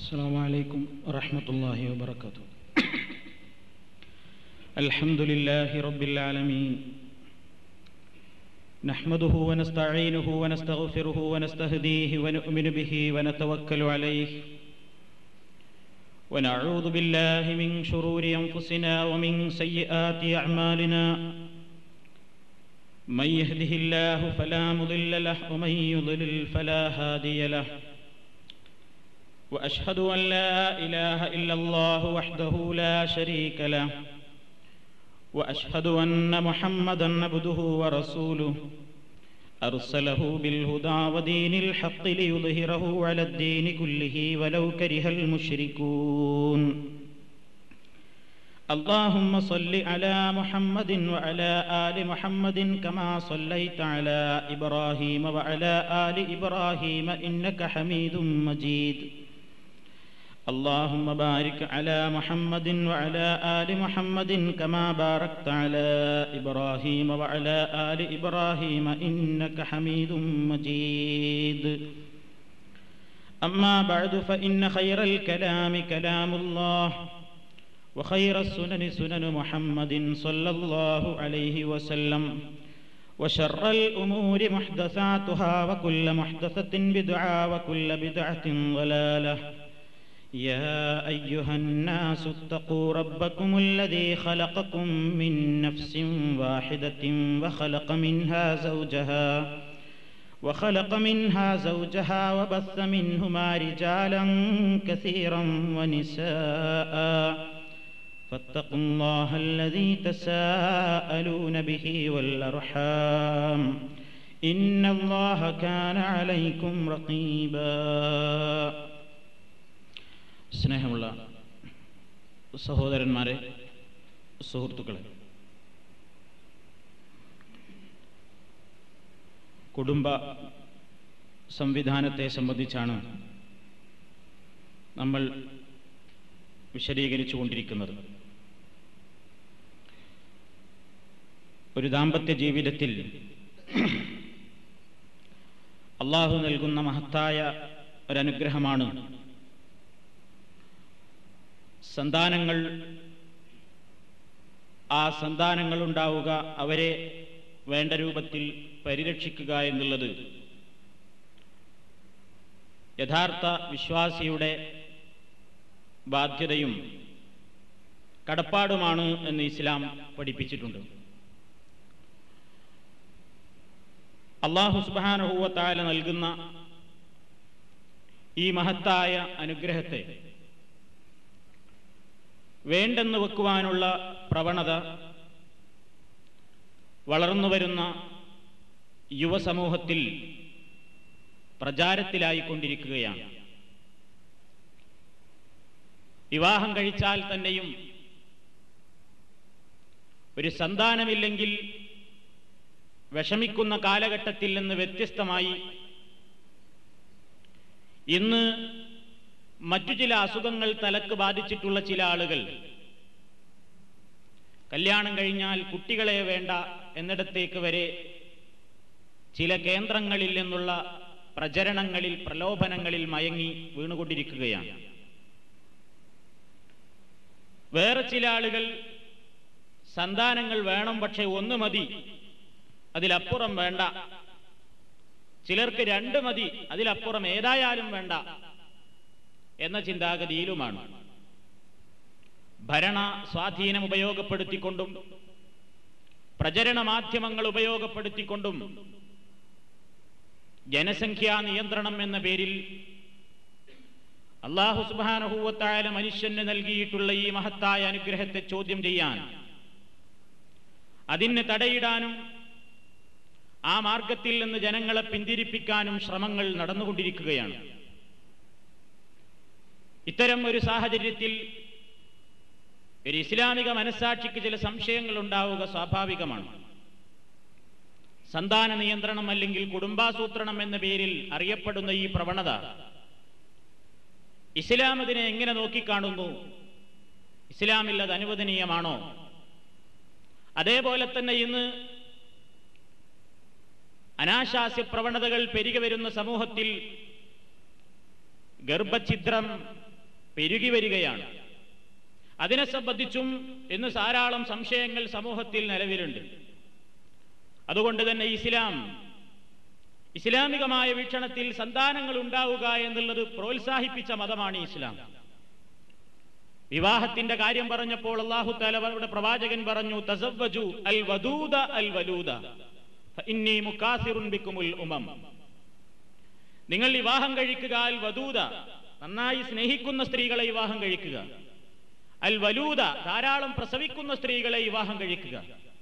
السلام عليكم ورحمة الله وبركاته الحمد لله رب العالمين نحمده ونستعينه ونستغفره ونستهديه ونؤمن به ونتوكل عليه ونعوذ بالله من شرور أنفسنا ومن سيئات أعمالنا من يهده الله فلا مضل له ومن يضلل فلا هادي له واشهد ان لا اله الا الله وحده لا شريك له واشهد ان محمدا عبده ورسوله ارسله بالهدى ودين الحق ليظهره على الدين كله ولو كره المشركون اللهم صل على محمد وعلى ال محمد كما صليت على ابراهيم وعلى ال ابراهيم انك حميد مجيد اللهم بارك على محمد وعلى آل محمد كما باركت على إبراهيم وعلى آل إبراهيم إنك حميد مجيد أما بعد فإن خير الكلام كلام الله وخير السنن سنن محمد صلى الله عليه وسلم وشر الأمور محدثاتها وكل محدثة بدعة وكل بدعة ضلالة يا أيها الناس اتقوا ربكم الذي خلقكم من نفس واحدة وخلق منها زوجها وخلق منها زوجها وبث منهما رجالا كثيرا ونساء فاتقوا الله الذي تساءلون به والأرحام إن الله كان عليكم رقيباً സ്നേഹമുള്ള സഹോദരന്മാരെ സുഹൃത്തുക്കളെ കുടുംബ സംവിധാനത്തെ സംബന്ധിച്ചാണ് നമ്മൾ വിശദീകരിച്ചു കൊണ്ടിരിക്കുന്നത് ഒരു ദാമ്പത്യ ജീവിതത്തിൽ അള്ളാഹു നൽകുന്ന മഹത്തായ ഒരനുഗ്രഹമാണ് സന്താനങ്ങൾ ആ സന്താനങ്ങൾ ഉണ്ടാവുക അവരെ വേണ്ട രൂപത്തിൽ പരിരക്ഷിക്കുക എന്നുള്ളത് യഥാർത്ഥ വിശ്വാസിയുടെ ബാധ്യതയും കടപ്പാടുമാണ് എന്ന് ഇസ്ലാം പഠിപ്പിച്ചിട്ടുണ്ട് അള്ളാഹു സുബാനുഭൂവത്തായ നൽകുന്ന ഈ മഹത്തായ അനുഗ്രഹത്തെ വേണ്ടെന്ന് വെക്കുവാനുള്ള പ്രവണത വളർന്നു വരുന്ന യുവസമൂഹത്തിൽ പ്രചാരത്തിലായിക്കൊണ്ടിരിക്കുകയാണ് വിവാഹം കഴിച്ചാൽ തന്നെയും ഒരു സന്താനമില്ലെങ്കിൽ വിഷമിക്കുന്ന കാലഘട്ടത്തിൽ നിന്ന് വ്യത്യസ്തമായി ഇന്ന് മറ്റു ചില അസുഖങ്ങൾ തലക്ക് ബാധിച്ചിട്ടുള്ള ചില ആളുകൾ കല്യാണം കഴിഞ്ഞാൽ കുട്ടികളെ വേണ്ട എന്നിടത്തേക്ക് വരെ ചില കേന്ദ്രങ്ങളിൽ നിന്നുള്ള പ്രചരണങ്ങളിൽ പ്രലോഭനങ്ങളിൽ മയങ്ങി വീണുകൊണ്ടിരിക്കുകയാണ് വേറെ ചില ആളുകൾ സന്താനങ്ങൾ വേണം പക്ഷെ ഒന്ന് മതി അതിലപ്പുറം വേണ്ട ചിലർക്ക് രണ്ട് മതി അതിലപ്പുറം ഏതായാലും വേണ്ട എന്ന ചിന്താഗതിയിലുമാണ് ഭരണ സ്വാധീനം ഉപയോഗപ്പെടുത്തിക്കൊണ്ടും പ്രചരണ മാധ്യമങ്ങൾ ഉപയോഗപ്പെടുത്തിക്കൊണ്ടും ജനസംഖ്യാ നിയന്ത്രണം എന്ന പേരിൽ അള്ളാഹു സുബാനഹൂവത്തായ മനുഷ്യന് നൽകിയിട്ടുള്ള ഈ മഹത്തായ അനുഗ്രഹത്തെ ചോദ്യം ചെയ്യാൻ അതിന് തടയിടാനും ആ മാർഗത്തിൽ നിന്ന് ജനങ്ങളെ പിന്തിരിപ്പിക്കാനും ശ്രമങ്ങൾ നടന്നുകൊണ്ടിരിക്കുകയാണ് ഇത്തരം ഒരു സാഹചര്യത്തിൽ ഒരു ഇസ്ലാമിക മനസാക്ഷിക്ക് ചില സംശയങ്ങൾ ഉണ്ടാവുക സ്വാഭാവികമാണ് സന്താന നിയന്ത്രണം അല്ലെങ്കിൽ കുടുംബാസൂത്രണം എന്ന പേരിൽ അറിയപ്പെടുന്ന ഈ പ്രവണത ഇസ്ലാം അതിനെ എങ്ങനെ നോക്കിക്കാണുന്നു ഇസ്ലാമിൽ അത് അനുവദനീയമാണോ അതേപോലെ തന്നെ ഇന്ന് അനാശാസ്യ പ്രവണതകൾ പെരുകി വരുന്ന സമൂഹത്തിൽ ഗർഭഛിദ്രം പെരുകി വരികയാണ് അതിനെ സംബന്ധിച്ചും ഇന്ന് ധാരാളം സംശയങ്ങൾ സമൂഹത്തിൽ നിലവിലുണ്ട് അതുകൊണ്ട് തന്നെ ഇസ്ലാം ഇസ്ലാമികമായ വീക്ഷണത്തിൽ സന്താനങ്ങൾ ഉണ്ടാവുക എന്നുള്ളത് പ്രോത്സാഹിപ്പിച്ച മതമാണ് ഇസ്ലാം വിവാഹത്തിന്റെ കാര്യം പറഞ്ഞപ്പോൾ അള്ളാഹു താലവരുടെ പ്രവാചകൻ പറഞ്ഞു തസവ്വജു അൽ വദൂദ അൽ വലൂദ ഫഇന്നീ മുകാസിറുൻ ബിക്കുമുൽ ഉമം നിങ്ങൾ വിവാഹം കഴിക്കുക അൽ വദൂദ നന്നായി സ്നേഹിക്കുന്ന സ്ത്രീകളെ വിവാഹം കഴിക്കുക അൽ വലൂദ ധാരാളം പ്രസവിക്കുന്ന സ്ത്രീകളെ വിവാഹം കഴിക്കുക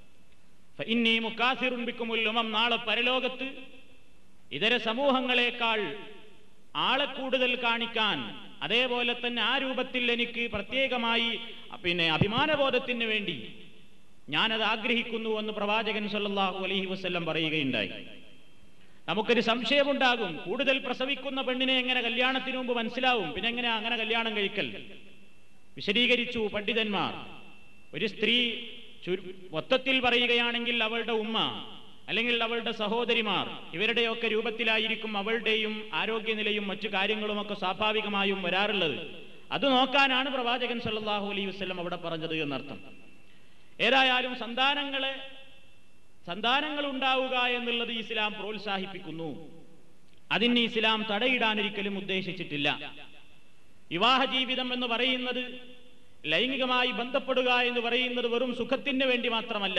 ഫഇന്നീ മുകാസിറുൻ ബിക്കുമുൽ ഉമം നാളെ പരലോകത്ത് ഇതര സമൂഹങ്ങളെക്കാൾ ആളെ കൂടുതൽ കാണിക്കാൻ അതേപോലെ തന്നെ ആ രൂപത്തിൽ എനിക്ക് പ്രത്യേകമായി പിന്നെ അഭിമാനബോധത്തിന് വേണ്ടി ഞാനത് ആഗ്രഹിക്കുന്നു എന്ന് പ്രവാചകൻ സല്ലല്ലാഹു അലൈഹി വസല്ലം പറയുകയുണ്ടായി നമുക്കൊരു സംശയമുണ്ടാകും കൂടുതൽ പ്രസവിക്കുന്ന പെണ്ണിനെ എങ്ങനെ കല്യാണത്തിന് മുമ്പ് മനസ്സിലാവും പിന്നെ എങ്ങനെ അങ്ങനെ കല്യാണം കഴിക്കൽ വിശദീകരിച്ചു പണ്ഡിതന്മാർ ഒരു സ്ത്രീ ചുരു- മൊത്തത്തിൽ പറയുകയാണെങ്കിൽ അവളുടെ ഉമ്മ അല്ലെങ്കിൽ അവളുടെ സഹോദരിമാർ ഇവരുടെയൊക്കെ രൂപത്തിലായിരിക്കും അവളുടെയും ആരോഗ്യനിലയും മറ്റു കാര്യങ്ങളുമൊക്കെ സ്വാഭാവികമായും വരാറുള്ളത് അത് നോക്കാനാണ് പ്രവാചകൻ സല്ലല്ലാഹു അലൈഹി വസല്ലം അവിടെ പറഞ്ഞത് എന്നർത്ഥം ഏതായാലും സന്താനങ്ങളെ സന്താനങ്ങൾ ഉണ്ടാവുക എന്നുള്ളത് ഇസ്ലാം പ്രോത്സാഹിപ്പിക്കുന്നു അതിന് ഇസ്ലാം തടയിടാൻ ഒരിക്കലും ഉദ്ദേശിച്ചിട്ടില്ല വിവാഹ ജീവിതം എന്ന് പറയുന്നത് ലൈംഗികമായി ബന്ധപ്പെടുക എന്ന് പറയുന്നത് വെറും സുഖത്തിന് വേണ്ടി മാത്രമല്ല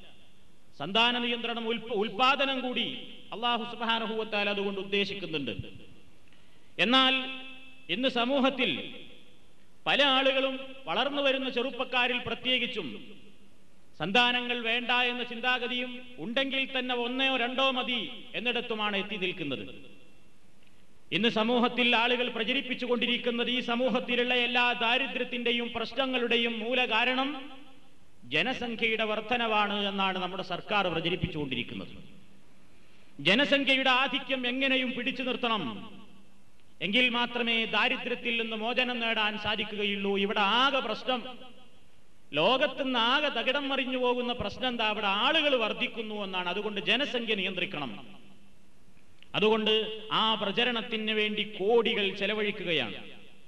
സന്താന നിയന്ത്രണം ഉൽപ- ഉൽപാദനം കൂടി അള്ളാഹു സുബാനഹുവത്താൽ അതുകൊണ്ട് ഉദ്ദേശിക്കുന്നുണ്ട് എന്നാൽ ഇന്ന് സമൂഹത്തിൽ പല ആളുകളും വളർന്നു വരുന്ന ചെറുപ്പക്കാരിൽ പ്രത്യേകിച്ചും സന്താനങ്ങൾ വേണ്ട എന്ന ചിന്താഗതിയും ഉണ്ടെങ്കിൽ തന്നെ ഒന്നോ രണ്ടോ മതി എന്നിടത്തുമാണ് എത്തി നിൽക്കുന്നത് ഇന്ന് സമൂഹത്തിൽ ആളുകൾ പ്രചരിപ്പിച്ചുകൊണ്ടിരിക്കുന്നത് ഈ സമൂഹത്തിലുള്ള എല്ലാ ദാരിദ്ര്യത്തിന്റെയും പ്രശ്നങ്ങളുടെയും മൂല കാരണം ജനസംഖ്യയുടെ വർധനവാണ് എന്നാണ് നമ്മുടെ സർക്കാർ പ്രചരിപ്പിച്ചുകൊണ്ടിരിക്കുന്നത് ജനസംഖ്യയുടെ ആധിക്യം എങ്ങനെയും പിടിച്ചു നിർത്തണം എങ്കിൽ മാത്രമേ ദാരിദ്ര്യത്തിൽ നിന്ന് മോചനം നേടാൻ സാധിക്കുകയുള്ളൂ ഇവിടെ ആകെ പ്രശ്നം ലോകത്തുനിന്ന് ആകെ തകിടം മറിഞ്ഞു പോകുന്ന പ്രശ്നം എന്താ അവിടെ ആളുകൾ വർദ്ധിക്കുന്നു എന്നാണ് അതുകൊണ്ട് ജനസംഖ്യ നിയന്ത്രിക്കണം അതുകൊണ്ട് ആ പ്രചരണത്തിന് വേണ്ടി കോടികൾ ചെലവഴിക്കുകയാണ്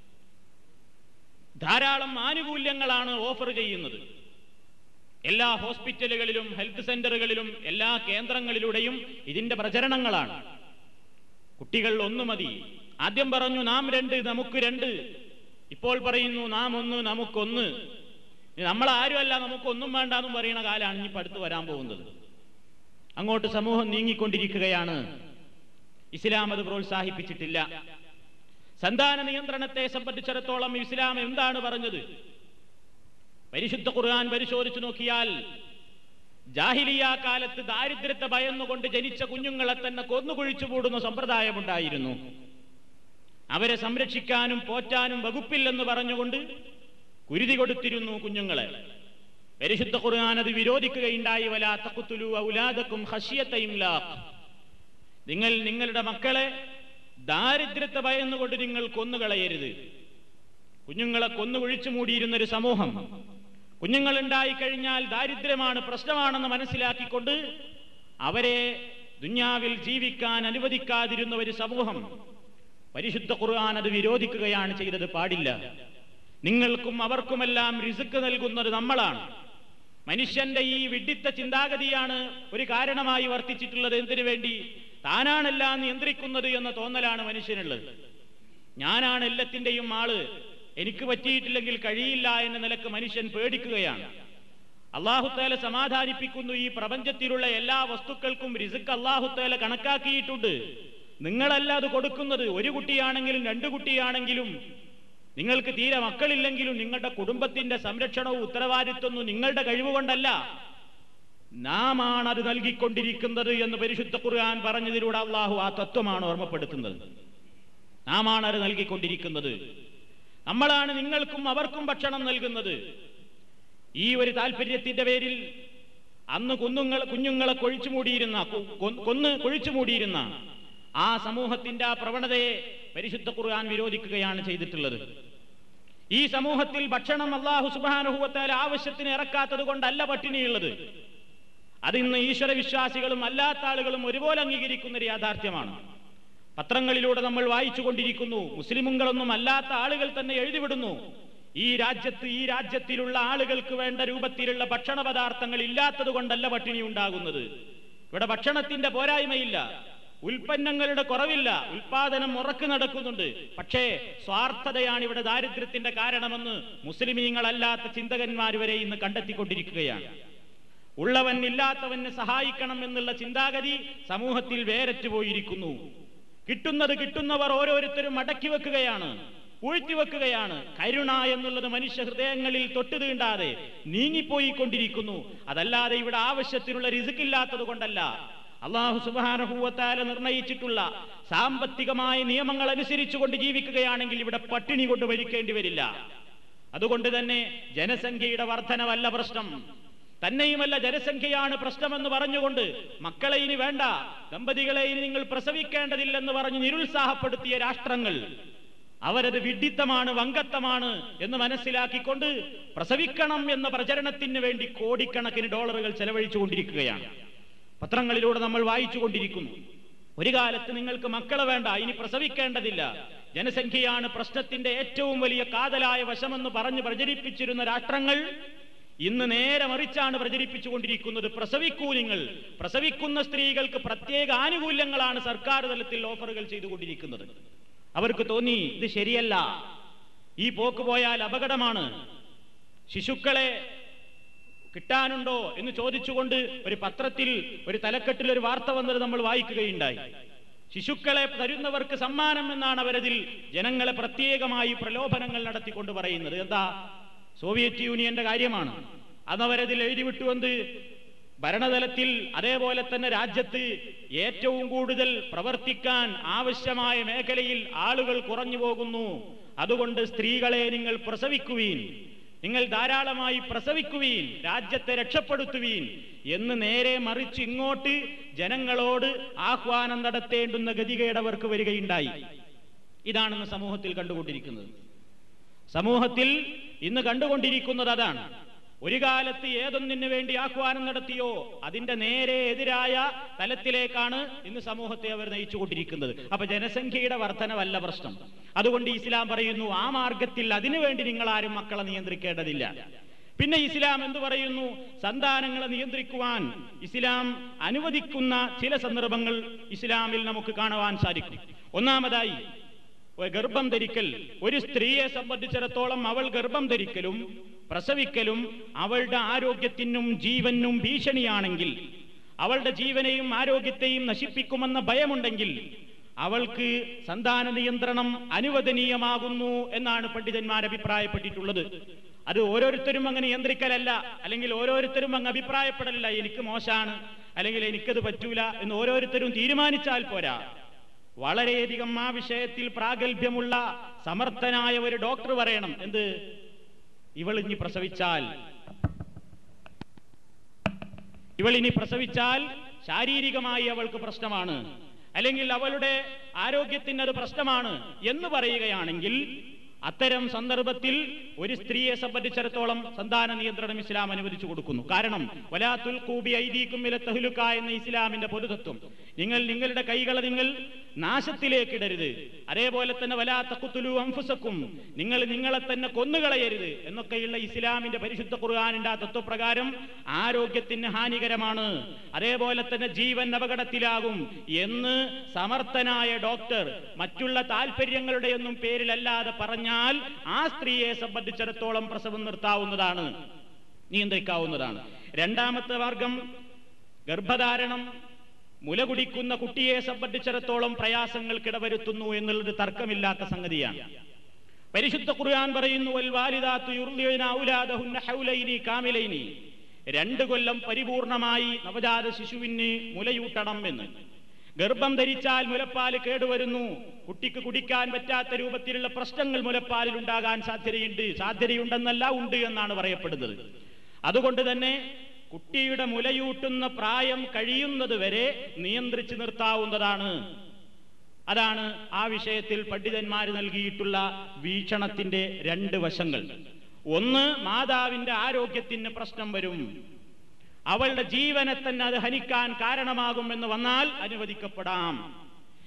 ധാരാളം ആനുകൂല്യങ്ങളാണ് ഓഫർ ചെയ്യുന്നത് എല്ലാ ഹോസ്പിറ്റലുകളിലും ഹെൽത്ത് സെന്ററുകളിലും എല്ലാ കേന്ദ്രങ്ങളിലൂടെയും ഇതിന്റെ പ്രചരണങ്ങളാണ് കുട്ടികൾ ഒന്ന് മതി ആദ്യം പറഞ്ഞു നാം രണ്ട് നമുക്ക് രണ്ട് ഇപ്പോൾ പറയുന്നു നാം ഒന്ന് നമുക്കൊന്ന് ഇനി നമ്മൾ ആരുമല്ല നമുക്കൊന്നും വേണ്ടാന്നും പറയുന്ന കാലാണ് ഇനി അടുത്ത് വരാൻ പോകുന്നത് അങ്ങോട്ട് സമൂഹം നീങ്ങിക്കൊണ്ടിരിക്കുകയാണ് ഇസ്ലാം അത് പ്രോത്സാഹിപ്പിച്ചിട്ടില്ല സന്താന നിയന്ത്രണത്തെ സംബന്ധിച്ചിടത്തോളം ഇസ്ലാം എന്താണ് പറഞ്ഞത് പരിശുദ്ധ ഖുർആൻ പരിശോധിച്ചു നോക്കിയാൽ ജാഹിലിയ കാലത്ത് ദാരിദ്ര്യത്തെ ഭയന്നുകൊണ്ട് ജനിച്ച കുഞ്ഞുങ്ങളെ തന്നെ കൊന്നുകുഴിച്ചു മൂടുന്ന സമ്പ്രദായമുണ്ടായിരുന്നു അവരെ സംരക്ഷിക്കാനും പോറ്റാനും വകുപ്പില്ലെന്ന് പറഞ്ഞുകൊണ്ട് കുരുതി കൊടുത്തിരുന്നു കുഞ്ഞുങ്ങളെ പരിശുദ്ധ ഖുർആൻ അത് വിരോധിക്കുകയുണ്ടായി വലാ തഖ്തുലു ഔലാദക്കും ഖശ്യത ഇംലാഖ് നിങ്ങൾ നിങ്ങളുടെ മക്കളെ ദാരിദ്ര്യത്തെ ഭയന്നുകൊണ്ട് നിങ്ങൾ കൊന്നുകളയരുത് കുഞ്ഞുങ്ങളെ കൊന്നുകുഴിച്ചു മൂടിയിരുന്ന ഒരു സമൂഹം കുഞ്ഞുങ്ങൾ ഉണ്ടായി കഴിഞ്ഞാൽ ദാരിദ്ര്യമാണ് പ്രശ്നമാണെന്ന് മനസ്സിലാക്കിക്കൊണ്ട് അവരെ ദുന്യാവിൽ ജീവിക്കാൻ അനുവദിക്കാതിരുന്ന ഒരു സമൂഹം പരിശുദ്ധ ഖുർആൻ അത് വിരോധിക്കുകയാണ് ചെയ്തത് പാടില്ല നിങ്ങൾക്കും അവർക്കുമെല്ലാം റിസുക്ക് നൽകുന്നത് നമ്മളാണ് മനുഷ്യന്റെ ഈ വിഡിത്ത ചിന്താഗതിയാണ് ഒരു കാരണമായി വർത്തിച്ചിട്ടുള്ളത് എന്തിനു വേണ്ടി താനാണെല്ലാം നിയന്ത്രിക്കുന്നത് എന്ന തോന്നലാണ് മനുഷ്യനുള്ളത് ഞാനാണ് എല്ലാത്തിന്റെയും ആള് എനിക്ക് പറ്റിയിട്ടില്ലെങ്കിൽ കഴിയില്ല എന്ന നിലക്ക് മനുഷ്യൻ പേടിക്കുകയാണ് അള്ളാഹുത്തേല സമാധാനിപ്പിക്കുന്നു ഈ പ്രപഞ്ചത്തിലുള്ള എല്ലാ വസ്തുക്കൾക്കും റിസുക്ക് അള്ളാഹുത്തേല കണക്കാക്കിയിട്ടുണ്ട് നിങ്ങളല്ല അത് കൊടുക്കുന്നത് ഒരു കുട്ടിയാണെങ്കിലും രണ്ടു കുട്ടിയാണെങ്കിലും നിങ്ങൾക്ക് തീരെ മക്കളില്ലെങ്കിലും നിങ്ങളുടെ കുടുംബത്തിന്റെ സംരക്ഷണവും ഉത്തരവാദിത്വമൊന്നും നിങ്ങളുടെ കഴിവുകൊണ്ടല്ല നാമാണ് അത് നൽകിക്കൊണ്ടിരിക്കുന്നത് എന്ന് പരിശുദ്ധ ഖുർആൻ പറഞ്ഞതിലൂടെ അള്ളാഹു ആ തത്വമാണ് ഓർമ്മപ്പെടുത്തുന്നത് നാമാണ് അത് നൽകിക്കൊണ്ടിരിക്കുന്നത് നമ്മളാണ് നിങ്ങൾക്കും അവർക്കും ഭക്ഷണം നൽകുന്നത് ഈ ഒരു താല്പര്യത്തിന്റെ പേരിൽ അന്ന് കുഞ്ഞുങ്ങൾ കുഞ്ഞുങ്ങളെ കൊഴിച്ചു മൂടിയിരുന്ന കൊ- കൊ- കൊന്ന് കൊഴിച്ചു മൂടിയിരുന്ന ആ സമൂഹത്തിന്റെ ആ പ്രവണതയെ പരിശുദ്ധ ഖുർആൻ വിരോധിക്കുകയാണ് ചെയ്തിട്ടുള്ളത് ഈ സമൂഹത്തിൽ ഭക്ഷണം അള്ളാഹു സുബാനുഭവത്താൽ ആവശ്യത്തിന് ഇറക്കാത്തത് കൊണ്ടല്ല പട്ടിണിയുള്ളത് അതിന്ന് ഈശ്വര വിശ്വാസികളും അല്ലാത്ത ആളുകളും ഒരുപോലെ അംഗീകരിക്കുന്ന ഒരു യാഥാർത്ഥ്യമാണ് പത്രങ്ങളിലൂടെ നമ്മൾ വായിച്ചു കൊണ്ടിരിക്കുന്നു മുസ്ലിമുകളൊന്നും അല്ലാത്ത ആളുകൾ തന്നെ എഴുതിവിടുന്നു ഈ രാജ്യത്ത് ഈ രാജ്യത്തിലുള്ള ആളുകൾക്ക് വേണ്ട രൂപത്തിലുള്ള ഭക്ഷണ പദാർത്ഥങ്ങൾ ഇല്ലാത്തത് കൊണ്ടല്ല പട്ടിണി ഉണ്ടാകുന്നത് ഇവിടെ ഭക്ഷണത്തിന്റെ പോരായ്മയില്ല ഉൽപ്പന്നങ്ങളുടെ കുറവില്ല ഉൽപാദനം മുറക്ക് നടക്കുന്നുണ്ട് പക്ഷേ സ്വാർത്ഥതയാണ് ഇവിടെ ദാരിദ്ര്യത്തിന്റെ കാരണമെന്ന് മുസ്ലിമീങ്ങളല്ലാത്ത ചിന്തകന്മാർ വരെ ഇന്ന് കണ്ടെത്തിക്കൊണ്ടിരിക്കുകയാണ് ഉള്ളവൻ ഇല്ലാത്തവന് സഹായിക്കണം എന്നുള്ള ചിന്താഗതി സമൂഹത്തിൽ വേരറ്റു പോയിരിക്കുന്നു കിട്ടുന്നത് കിട്ടുന്നവർ ഓരോരുത്തരും അടക്കി വെക്കുകയാണ് പൂഴ്ത്തിവെക്കുകയാണ് കരുണ എന്നുള്ളത് മനുഷ്യ ഹൃദയങ്ങളിൽ തൊട്ടു തീണ്ടാതെ നീങ്ങിപ്പോയിക്കൊണ്ടിരിക്കുന്നു അതല്ലാതെ ഇവിടെ ആവശ്യത്തിനുള്ള റിസുക്കില്ലാത്തത് കൊണ്ടല്ല അള്ളാഹു സുബാനഹൂവത്താല നിർണയിച്ചിട്ടുള്ള സാമ്പത്തികമായ നിയമങ്ങൾ അനുസരിച്ചുകൊണ്ട് ജീവിക്കുകയാണെങ്കിൽ ഇവിടെ പട്ടിണി കൊണ്ട് മരിക്കേണ്ടി വരില്ല അതുകൊണ്ട് തന്നെ ജനസംഖ്യയുടെ വർധനവല്ല പ്രശ്നം തന്നെയുമല്ല ജനസംഖ്യയാണ് പ്രശ്നമെന്ന് പറഞ്ഞുകൊണ്ട് മക്കളെ ഇനി വേണ്ട ദമ്പതികളെ ഇനി നിങ്ങൾ പ്രസവിക്കേണ്ടതില്ലെന്ന് പറഞ്ഞ് നിരുത്സാഹപ്പെടുത്തിയ രാഷ്ട്രങ്ങൾ അവരത് വിഡിത്തമാണ് വങ്കത്തമാണ് എന്ന് മനസ്സിലാക്കിക്കൊണ്ട് പ്രസവിക്കണം എന്ന പ്രചരണത്തിന് വേണ്ടി കോടിക്കണക്കിന് ഡോളറുകൾ ചെലവഴിച്ചുകൊണ്ടിരിക്കുകയാണ് പത്രങ്ങളിലൂടെ നമ്മൾ വായിച്ചു കൊണ്ടിരിക്കുന്നു ഒരു കാലത്ത് നിങ്ങൾക്ക് മക്കളെ വേണ്ട ഇനി പ്രസവിക്കേണ്ടതില്ല ജനസംഖ്യയാണ് പ്രശ്നത്തിന്റെ ഏറ്റവും വലിയ കാതലായ വശമെന്ന് പറഞ്ഞ് പ്രചരിപ്പിച്ചിരുന്ന രാഷ്ട്രങ്ങൾ ഇന്ന് നേരെ മറിച്ചാണ് പ്രചരിപ്പിച്ചുകൊണ്ടിരിക്കുന്നത് പ്രസവിക്കൂ നിങ്ങൾ പ്രസവിക്കുന്ന സ്ത്രീകൾക്ക് പ്രത്യേക ആനുകൂല്യങ്ങളാണ് സർക്കാർ തലത്തിൽ ഓഫറുകൾ ചെയ്തുകൊണ്ടിരിക്കുന്നത് അവർക്ക് തോന്നി ഇത് ശരിയല്ല ഈ പോക്ക് പോയാൽ അപകടമാണ് ശിശുക്കളെ കിട്ടാനുണ്ടോ എന്ന് ചോദിച്ചുകൊണ്ട് ഒരു പത്രത്തിൽ ഒരു തലക്കെട്ടിൽ ഒരു വാർത്ത വന്നത് നമ്മൾ വായിക്കുകയുണ്ടായി ശിശുക്കളെ തരുന്നവർക്ക് സമ്മാനം എന്നാണ് അവരതിൽ ജനങ്ങളെ പ്രത്യേകമായി പ്രലോഭനങ്ങൾ നടത്തിക്കൊണ്ട് പറയുന്നത് എന്താ സോവിയറ്റ് യൂണിയന്റെ കാര്യമാണ് അന്ന് അവരതിൽ എഴുതിവിട്ടു എന്ത് ഭരണതലത്തിൽ അതേപോലെ തന്നെ രാജ്യത്ത് ഏറ്റവും കൂടുതൽ പ്രവർത്തിക്കാൻ ആവശ്യമായ മേഖലയിൽ ആളുകൾ കുറഞ്ഞു പോകുന്നു അതുകൊണ്ട് സ്ത്രീകളെ നിങ്ങൾ പ്രസവിക്കുവീൻ നിങ്ങൾ ധാരാളമായി പ്രസവിക്കുവീൻ രാജ്യത്തെ രക്ഷപ്പെടുത്തുവീൻ എന്ന് നേരെ മറിച്ച് ഇങ്ങോട്ട് ജനങ്ങളോട് ആഹ്വാനം നടത്തേണ്ടുന്ന ഗതികേട് അവർക്ക് വരികയുണ്ടായി ഇതാണെന്ന് സമൂഹത്തിൽ കണ്ടുകൊണ്ടിരിക്കുന്നത് സമൂഹത്തിൽ ഇന്ന് കണ്ടുകൊണ്ടിരിക്കുന്നത് അതാണ് ഒരു കാലത്ത് ഏതൊന്നിനു വേണ്ടി ആഹ്വാനം നടത്തിയോ അതിന്റെ നേരെ എതിരായ തലത്തിലേക്കാണ് ഇന്ന് സമൂഹത്തെ അവർ നയിച്ചുകൊണ്ടിരിക്കുന്നത് അപ്പൊ ജനസംഖ്യയുടെ വർധനവല്ല പ്രശ്നം അതുകൊണ്ട് ഇസ്ലാം പറയുന്നു ആ മാർഗത്തിൽ അതിനുവേണ്ടി നിങ്ങൾ ആരും മക്കളെ നിയന്ത്രിക്കേണ്ടതില്ല പിന്നെ ഇസ്ലാം എന്തു പറയുന്നു സന്താനങ്ങളെ നിയന്ത്രിക്കുവാൻ ഇസ്ലാം അനുവദിക്കുന്ന ചില സന്ദർഭങ്ങൾ ഇസ്ലാമിൽ നമുക്ക് കാണുവാൻ സാധിക്കും ഒന്നാമതായി ഗർഭം ധരിക്കൽ ഒരു സ്ത്രീയെ സംബന്ധിച്ചിടത്തോളം അവൾ ഗർഭം ധരിക്കലും പ്രസവിക്കലും അവളുടെ ആരോഗ്യത്തിനും ജീവനും ഭീഷണിയാണെങ്കിൽ അവളുടെ ജീവനെയും ആരോഗ്യത്തെയും നശിപ്പിക്കുമെന്ന ഭയമുണ്ടെങ്കിൽ അവൾക്ക് സന്താന നിയന്ത്രണം അനുവദനീയമാകുന്നു എന്നാണ് പണ്ഡിതന്മാർ അഭിപ്രായപ്പെട്ടിട്ടുള്ളത് അത് ഓരോരുത്തരും അങ്ങ് നിയന്ത്രിക്കലല്ല അല്ലെങ്കിൽ ഓരോരുത്തരും അങ്ങ് അഭിപ്രായപ്പെടലല്ല എനിക്ക് മോശാണ് അല്ലെങ്കിൽ എനിക്കത് പറ്റൂല എന്ന് ഓരോരുത്തരും തീരുമാനിച്ചാൽ പോരാ വളരെയധികം ആ വിഷയത്തിൽ പ്രാഗൽഭ്യമുള്ള സമർത്ഥനായ ഒരു ഡോക്ടർ പറയണം എന്ത് ഇവൾ ഇനി പ്രസവിച്ചാൽ ഇവൾ ഇനി പ്രസവിച്ചാൽ ശാരീരികമായി അവൾക്ക് പ്രശ്നമാണ് അല്ലെങ്കിൽ അവളുടെ ആരോഗ്യത്തിന് അത് പ്രശ്നമാണ് എന്ന് പറയുകയാണെങ്കിൽ അത്തരം സന്ദർഭത്തിൽ ഒരു സ്ത്രീയെ സംബന്ധിച്ചിടത്തോളം സന്താന നിയന്ത്രണം ഇസ്ലാം അനുവദിച്ചു കൊടുക്കുന്നു കാരണം വലാത്തുൽ കൂബി ഐദീക്കും തഹുലുക്ക എന്ന ഇസ്ലാമിന്റെ പൊതുതത്വം നിങ്ങൾ നിങ്ങളുടെ കൈകളെ നിങ്ങൾ നാശത്തിലേക്ക് ഇടരുത് അതേപോലെ തന്നെ വലാത്ത കുത്തുലു അംഫുസക്കും നിങ്ങൾ നിങ്ങളെ തന്നെ കൊന്നുകളയരുത് എന്നൊക്കെയുള്ള ഇസ്ലാമിന്റെ പരിശുദ്ധ ഖുർആാനിന്റെ ആ തത്വപ്രകാരം ആരോഗ്യത്തിന് ഹാനികരമാണ് അതേപോലെ തന്നെ ജീവൻ അപകടത്തിലാകും എന്ന് സമർത്ഥനായ ഡോക്ടർ മറ്റുള്ള താല്പര്യങ്ങളുടെ ഒന്നും പേരിലല്ലാതെ പറഞ്ഞാൽ ആ സ്ത്രീയെ സംബന്ധിച്ചിടത്തോളം പ്രസവം നിർത്താവുന്നതാണ് നിയന്ത്രിക്കാവുന്നതാണ് രണ്ടാമത്തെ മാർഗം ഗർഭധാരണം മുല കുടിക്കുന്ന കുട്ടിയെ സംബന്ധിച്ചിടത്തോളം പ്രയാസങ്ങൾക്കിടവരുത്തുന്നു എന്നുള്ളത് തർക്കമില്ലാത്ത സംഗതിയാണ് പരിശുദ്ധ ഖുർആൻ പറയുന്നു "വൽ വാലിദാത്തു യുർദിഉന ഔലാദഹുന്ന ഹൗലൈനി കാമിലൈനി രണ്ട് കൊല്ലം പരിപൂർണമായി നവജാത ശിശുവിന് മുലയൂട്ടണം എന്ന് ഗർഭം ധരിച്ചാൽ മുലപ്പാൽ കേടുവരുന്നു കുട്ടിക്ക് കുടിക്കാൻ പറ്റാത്ത രൂപത്തിലുള്ള പ്രശ്നങ്ങൾ മുലപ്പാലിൽ ഉണ്ടാകാൻ സാധ്യതയുണ്ട് സാധ്യതയുണ്ടെന്നല്ല ഉണ്ട് എന്നാണ് പറയപ്പെടുന്നത് അതുകൊണ്ട് തന്നെ കുട്ടിയുടെ മുലയൂട്ടുന്ന പ്രായം കഴിയുന്നത് വരെ നിയന്ത്രിച്ചു നിർത്താവുന്നതാണ് അതാണ് ആ വിഷയത്തിൽ പണ്ഡിതന്മാർ നൽകിയിട്ടുള്ള വീക്ഷണത്തിന്റെ രണ്ട് വശങ്ങൾ ഒന്ന് മാതാവിന്റെ ആരോഗ്യത്തിന് പ്രശ്നം വരും അവളുടെ ജീവനെ തന്നെ അത് ഹനിക്കാൻ കാരണമാകുമെന്ന് വന്നാൽ അനുവദിക്കപ്പെടാം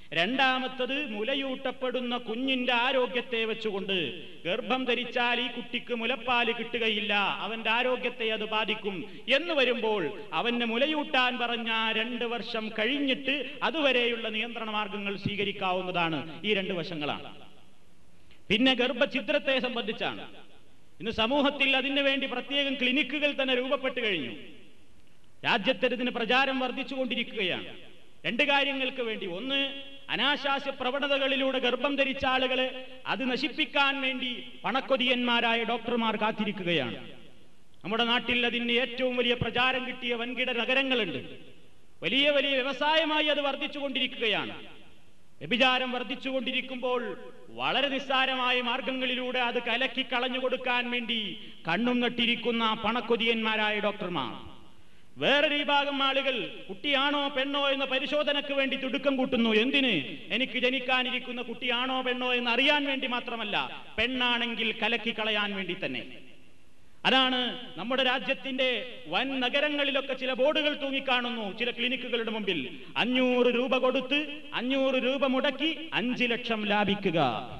രണ്ടാമത്തത് മുലയൂട്ടപ്പെടുന്ന കുഞ്ഞിന്റെ ആരോഗ്യത്തെ വെച്ചുകൊണ്ട് ഗർഭം ധരിച്ചാൽ ഈ കുട്ടിക്ക് മുലപ്പാല് കിട്ടുകയില്ല അവന്റെ ആരോഗ്യത്തെ അത് ബാധിക്കും എന്ന് വരുമ്പോൾ അവന് മുലയൂട്ടാൻ പറഞ്ഞ രണ്ട് വർഷം കഴിഞ്ഞിട്ട് അതുവരെയുള്ള നിയന്ത്രണ മാർഗങ്ങൾ സ്വീകരിക്കാവുന്നതാണ് ഈ രണ്ട് വശങ്ങളാണ് പിന്നെ ഗർഭഛിദ്രത്തെ സംബന്ധിച്ചാണ് ഇന്ന് സമൂഹത്തിൽ അതിനു വേണ്ടി പ്രത്യേകം ക്ലിനിക്കുകൾ തന്നെ രൂപപ്പെട്ടു കഴിഞ്ഞു രാജ്യത്തിൽ ഇതിന് പ്രചാരം വർദ്ധിച്ചുകൊണ്ടിരിക്കുകയാണ് രണ്ട് കാര്യങ്ങൾക്ക് വേണ്ടി ഒന്ന് അനാശാസ്യ പ്രവണതകളിലൂടെ ഗർഭം ധരിച്ച ആളുകളെ അത് നശിപ്പിക്കാൻ വേണ്ടി പണക്കൊതിയന്മാരായ ഡോക്ടർമാർ കാത്തിരിക്കുകയാണ് നമ്മുടെ നാട്ടിൽ അതിന് ഏറ്റവും വലിയ പ്രചാരം കിട്ടിയ വൻകിട നഗരങ്ങളുണ്ട് വലിയ വലിയ വ്യവസായമായി അത് വർദ്ധിച്ചുകൊണ്ടിരിക്കുകയാണ് വ്യഭിചാരം വർദ്ധിച്ചുകൊണ്ടിരിക്കുമ്പോൾ വളരെ നിസ്സാരമായ മാർഗങ്ങളിലൂടെ അത് കലക്കി കളഞ്ഞു കൊടുക്കാൻ വേണ്ടി കണ്ണും നട്ടിരിക്കുന്ന പണക്കൊതിയന്മാരായ ഡോക്ടർമാർ വേറൊരു വിഭാഗം ആളുകൾ കുട്ടിയാണോ പെണ്ണോ എന്ന പരിശോധനയ്ക്ക് വേണ്ടി തുടുക്കം കൂട്ടുന്നു എന്തിന് എനിക്ക് ജനിക്കാനിരിക്കുന്ന കുട്ടിയാണോ പെണ്ണോ എന്ന് അറിയാൻ വേണ്ടി മാത്രമല്ല പെണ്ണാണെങ്കിൽ കലക്കി കളയാൻ വേണ്ടി തന്നെ അതാണ് നമ്മുടെ രാജ്യത്തിന്റെ വൻ നഗരങ്ങളിലൊക്കെ ചില ബോർഡുകൾ തൂങ്ങിക്കാണുന്നു ചില ക്ലിനിക്കുകളുടെ മുമ്പിൽ അഞ്ഞൂറ് രൂപ കൊടുത്ത് അഞ്ഞൂറ് രൂപ മുടക്കി അഞ്ച് ലക്ഷം ലാഭിക്കുക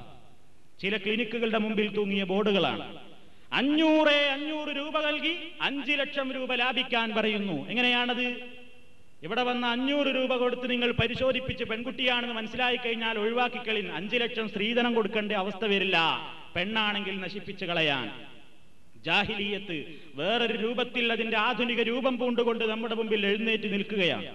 ചില ക്ലിനിക്കുകളുടെ മുമ്പിൽ തൂങ്ങിയ ബോർഡുകളാണ് അഞ്ഞൂറ് അഞ്ഞൂറ് രൂപ നൽകി അഞ്ച് ലക്ഷം രൂപ ലാഭിക്കാൻ പറയുന്നു എങ്ങനെയാണത് ഇവിടെ വന്ന അഞ്ഞൂറ് രൂപ കൊടുത്ത് നിങ്ങൾ പരിശോധിപ്പിച്ച് പെൺകുട്ടിയാണെന്ന് മനസ്സിലായി കഴിഞ്ഞാൽ ഒഴിവാക്കിക്കളിൻ അഞ്ച് ലക്ഷം സ്ത്രീധനം കൊടുക്കേണ്ട അവസ്ഥ വരില്ല പെണ്ണാണെങ്കിൽ നശിപ്പിച്ചു കളയാൻ ജാഹിലീയത്ത് വേറൊരു രൂപത്തിൽ അതിന്റെ ആധുനിക രൂപം പൂണ്ടുകൊണ്ട് നമ്മുടെ മുമ്പിൽ എഴുന്നേറ്റ് നിൽക്കുകയാണ്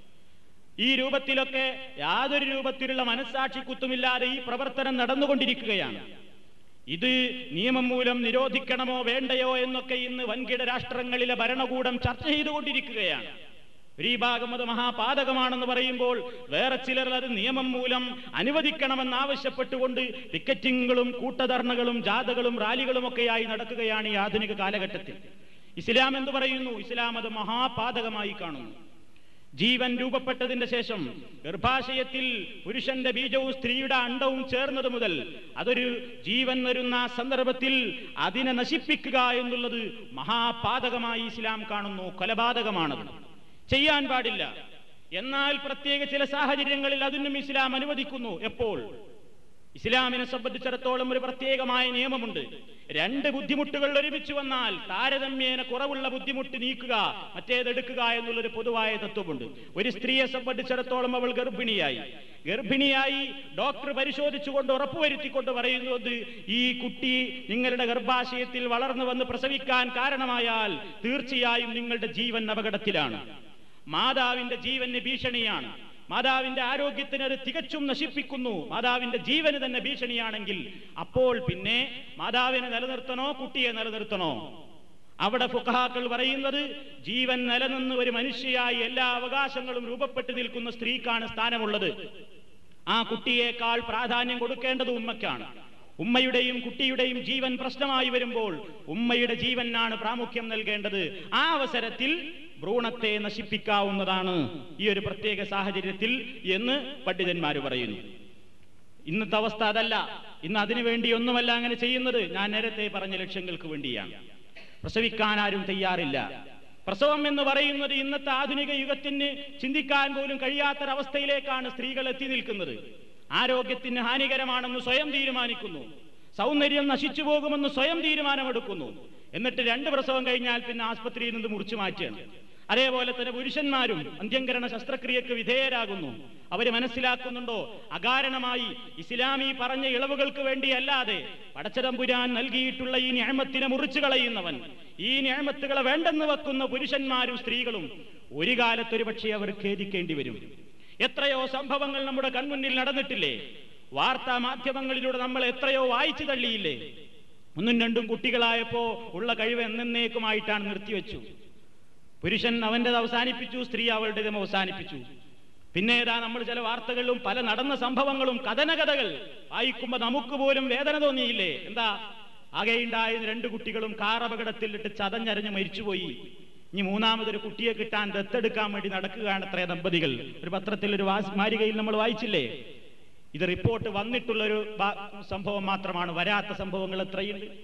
ഈ രൂപത്തിലൊക്കെ യാതൊരു രൂപത്തിലുള്ള മനസ്സാക്ഷി കുത്തുമില്ലാതെ ഈ പ്രവർത്തനം നടന്നുകൊണ്ടിരിക്കുകയാണ് ഇത് നിയമം മൂലം നിരോധിക്കണമോ വേണ്ടയോ എന്നൊക്കെ ഇന്ന് വൻകിട രാഷ്ട്രങ്ങളിലെ ഭരണകൂടം ചർച്ച ചെയ്തുകൊണ്ടിരിക്കുകയാണ് ഒരു ഈ ഭാഗം അത് മഹാപാതകമാണെന്ന് പറയുമ്പോൾ വേറെ ചിലർ അത് നിയമം മൂലം അനുവദിക്കണമെന്ന് ആവശ്യപ്പെട്ടുകൊണ്ട് പിക്കറ്റിങ്ങുകളും കൂട്ടധർണകളും ജാഥകളും റാലികളും ഒക്കെയായി നടക്കുകയാണ് ഈ ആധുനിക കാലഘട്ടത്തിൽ ഇസ്ലാം എന്ന് പറയുന്നു ഇസ്ലാം അത് മഹാപാതകമായി കാണുന്നു ജീവൻ രൂപപ്പെട്ടതിന്റെ ശേഷം ഗർഭാശയത്തിൽ പുരുഷന്റെ ബീജവും സ്ത്രീയുടെ അണ്ടവും ചേർന്നത് മുതൽ അതൊരു ജീവൻ വരുന്ന സന്ദർഭത്തിൽ അതിനെ നശിപ്പിക്കുക എന്നുള്ളത് മഹാപാതകമായി ഇസ്ലാം കാണുന്നു കൊലപാതകമാണത് ചെയ്യാൻ പാടില്ല എന്നാൽ പ്രത്യേക ചില സാഹചര്യങ്ങളിൽ അതിനും ഇസ്ലാം അനുവദിക്കുന്നു എപ്പോൾ ഇസ്ലാമിനെ സംബന്ധിച്ചിടത്തോളം ഒരു പ്രത്യേകമായ നിയമമുണ്ട് രണ്ട് ബുദ്ധിമുട്ടുകൾ ഒരുമിച്ച് വന്നാൽ താരതമ്യേന കുറവുള്ള ബുദ്ധിമുട്ട് നീക്കുക മറ്റേതെടുക്കുക എന്നുള്ളൊരു പൊതുവായ തത്വമുണ്ട് ഒരു സ്ത്രീയെ സംബന്ധിച്ചിടത്തോളം അവൾ ഗർഭിണിയായി ഗർഭിണിയായി ഡോക്ടർ പരിശോധിച്ചുകൊണ്ട് ഉറപ്പുവരുത്തിക്കൊണ്ട് പറയുന്നത് ഈ കുട്ടി നിങ്ങളുടെ ഗർഭാശയത്തിൽ വളർന്നു വന്ന് പ്രസവിക്കാൻ കാരണമായാൽ തീർച്ചയായും നിങ്ങളുടെ ജീവൻ അപകടത്തിലാണ് മാതാവിന്റെ ജീവന് ഭീഷണിയാണ് മാതാവിന്റെ ആരോഗ്യത്തിന് അത് തികച്ചും നശിപ്പിക്കുന്നു മാതാവിന്റെ ജീവന് തന്നെ ഭീഷണിയാണെങ്കിൽ അപ്പോൾ പിന്നെ മാതാവിനെ നിലനിർത്തണോ കുട്ടിയെ നിലനിർത്തണോ അവിടെ ഫുഖഹാക്കൾ പറയുന്നത് ജീവൻ നിലനിന്ന് ഒരു മനുഷ്യയായി എല്ലാ അവകാശങ്ങളും രൂപപ്പെട്ടു നിൽക്കുന്ന സ്ത്രീക്കാണ് സ്ഥാനമുള്ളത് ആ കുട്ടിയേക്കാൾ പ്രാധാന്യം കൊടുക്കേണ്ടത് ഉമ്മയ്ക്കാണ് ഉമ്മയുടെയും കുട്ടിയുടെയും ജീവൻ പ്രശ്നമായി വരുമ്പോൾ ഉമ്മയുടെ ജീവനാണ് പ്രാമുഖ്യം നൽകേണ്ടത് ആ അവസരത്തിൽ ഭ്രൂണത്തെ നശിപ്പിക്കാവുന്നതാണ് ഈ ഒരു പ്രത്യേക സാഹചര്യത്തിൽ എന്ന് പണ്ഡിതന്മാർ പറയുന്നു ഇന്നത്തെ അവസ്ഥ അതല്ല ഇന്ന് അതിനു വേണ്ടി ഒന്നുമല്ല അങ്ങനെ ചെയ്യുന്നത് ഞാൻ നേരത്തെ പറഞ്ഞ ലക്ഷ്യങ്ങൾക്ക് വേണ്ടിയാണ് പ്രസവിക്കാൻ ആരും തയ്യാറില്ല പ്രസവം എന്ന് പറയുന്നത് ഇന്നത്തെ ആധുനിക യുഗത്തിന് ചിന്തിക്കാൻ പോലും കഴിയാത്തൊരവസ്ഥയിലേക്കാണ് സ്ത്രീകൾ എത്തി നിൽക്കുന്നത് ആരോഗ്യത്തിന് ഹാനികരമാണെന്ന് സ്വയം തീരുമാനിക്കുന്നു സൗന്ദര്യം നശിച്ചു പോകുമെന്ന് സ്വയം തീരുമാനമെടുക്കുന്നു എന്നിട്ട് രണ്ട് പ്രസവം കഴിഞ്ഞാൽ പിന്നെ ആസ്പത്രിയിൽ നിന്ന് മുറിച്ചു മാറ്റുകയാണ് അതേപോലെ തന്നെ പുരുഷന്മാരും അന്ത്യങ്കരണ ശസ്ത്രക്രിയക്ക് വിധേയരാകുന്നു അവര് മനസ്സിലാക്കുന്നുണ്ടോ അകാരണമായി ഇസ്ലാമി പറഞ്ഞ ഇളവുകൾക്ക് വേണ്ടിയല്ലാതെ പടച്ചതമ്പുരാൻ നൽകിയിട്ടുള്ള ഈ ഞാമത്തിനെ മുറിച്ചു കളയുന്നവൻ ഈ ഞാമത്തുകളെ വേണ്ടെന്ന് വെക്കുന്ന പുരുഷന്മാരും സ്ത്രീകളും ഒരു കാലത്തൊരു പക്ഷേ അവർ ഖേദിക്കേണ്ടി വരും എത്രയോ സംഭവങ്ങൾ നമ്മുടെ കൺമുന്നിൽ നടന്നിട്ടില്ലേ വാർത്താ മാധ്യമങ്ങളിലൂടെ നമ്മൾ എത്രയോ വായിച്ചു തള്ളിയില്ലേ ഒന്നും രണ്ടും കുട്ടികളായപ്പോ ഉള്ള കഴിവ് എന്നേക്കുമായിട്ടാണ് നിർത്തിവെച്ചു പുരുഷൻ അവൻ്റെത് അവസാനിപ്പിച്ചു സ്ത്രീ അവളുടേതും അവസാനിപ്പിച്ചു പിന്നെ ഏതാ നമ്മൾ ചില വാർത്തകളിലും പല നടന്ന സംഭവങ്ങളും കഥനകഥകൾ വായിക്കുമ്പോൾ നമുക്ക് പോലും വേദന തോന്നിയില്ലേ എന്താ ആകെയുണ്ടായ രണ്ട് കുട്ടികളും കാർ അപകടത്തിലിട്ട് ചതഞ്ഞരഞ്ഞ് മരിച്ചുപോയി ഇനി മൂന്നാമതൊരു കുട്ടിയെ കിട്ടാൻ ദത്തെടുക്കാൻ വേണ്ടി നടക്കുകയാണ് അത്രേ ദമ്പതികൾ ഒരു പത്രത്തിൽ ഒരു വാസ് മാരികയിൽ നമ്മൾ വായിച്ചില്ലേ ഇത് റിപ്പോർട്ട് വന്നിട്ടുള്ള ഒരു ബാ- സംഭവം മാത്രമാണ് വരാത്ത സംഭവങ്ങൾ എത്രയുണ്ട്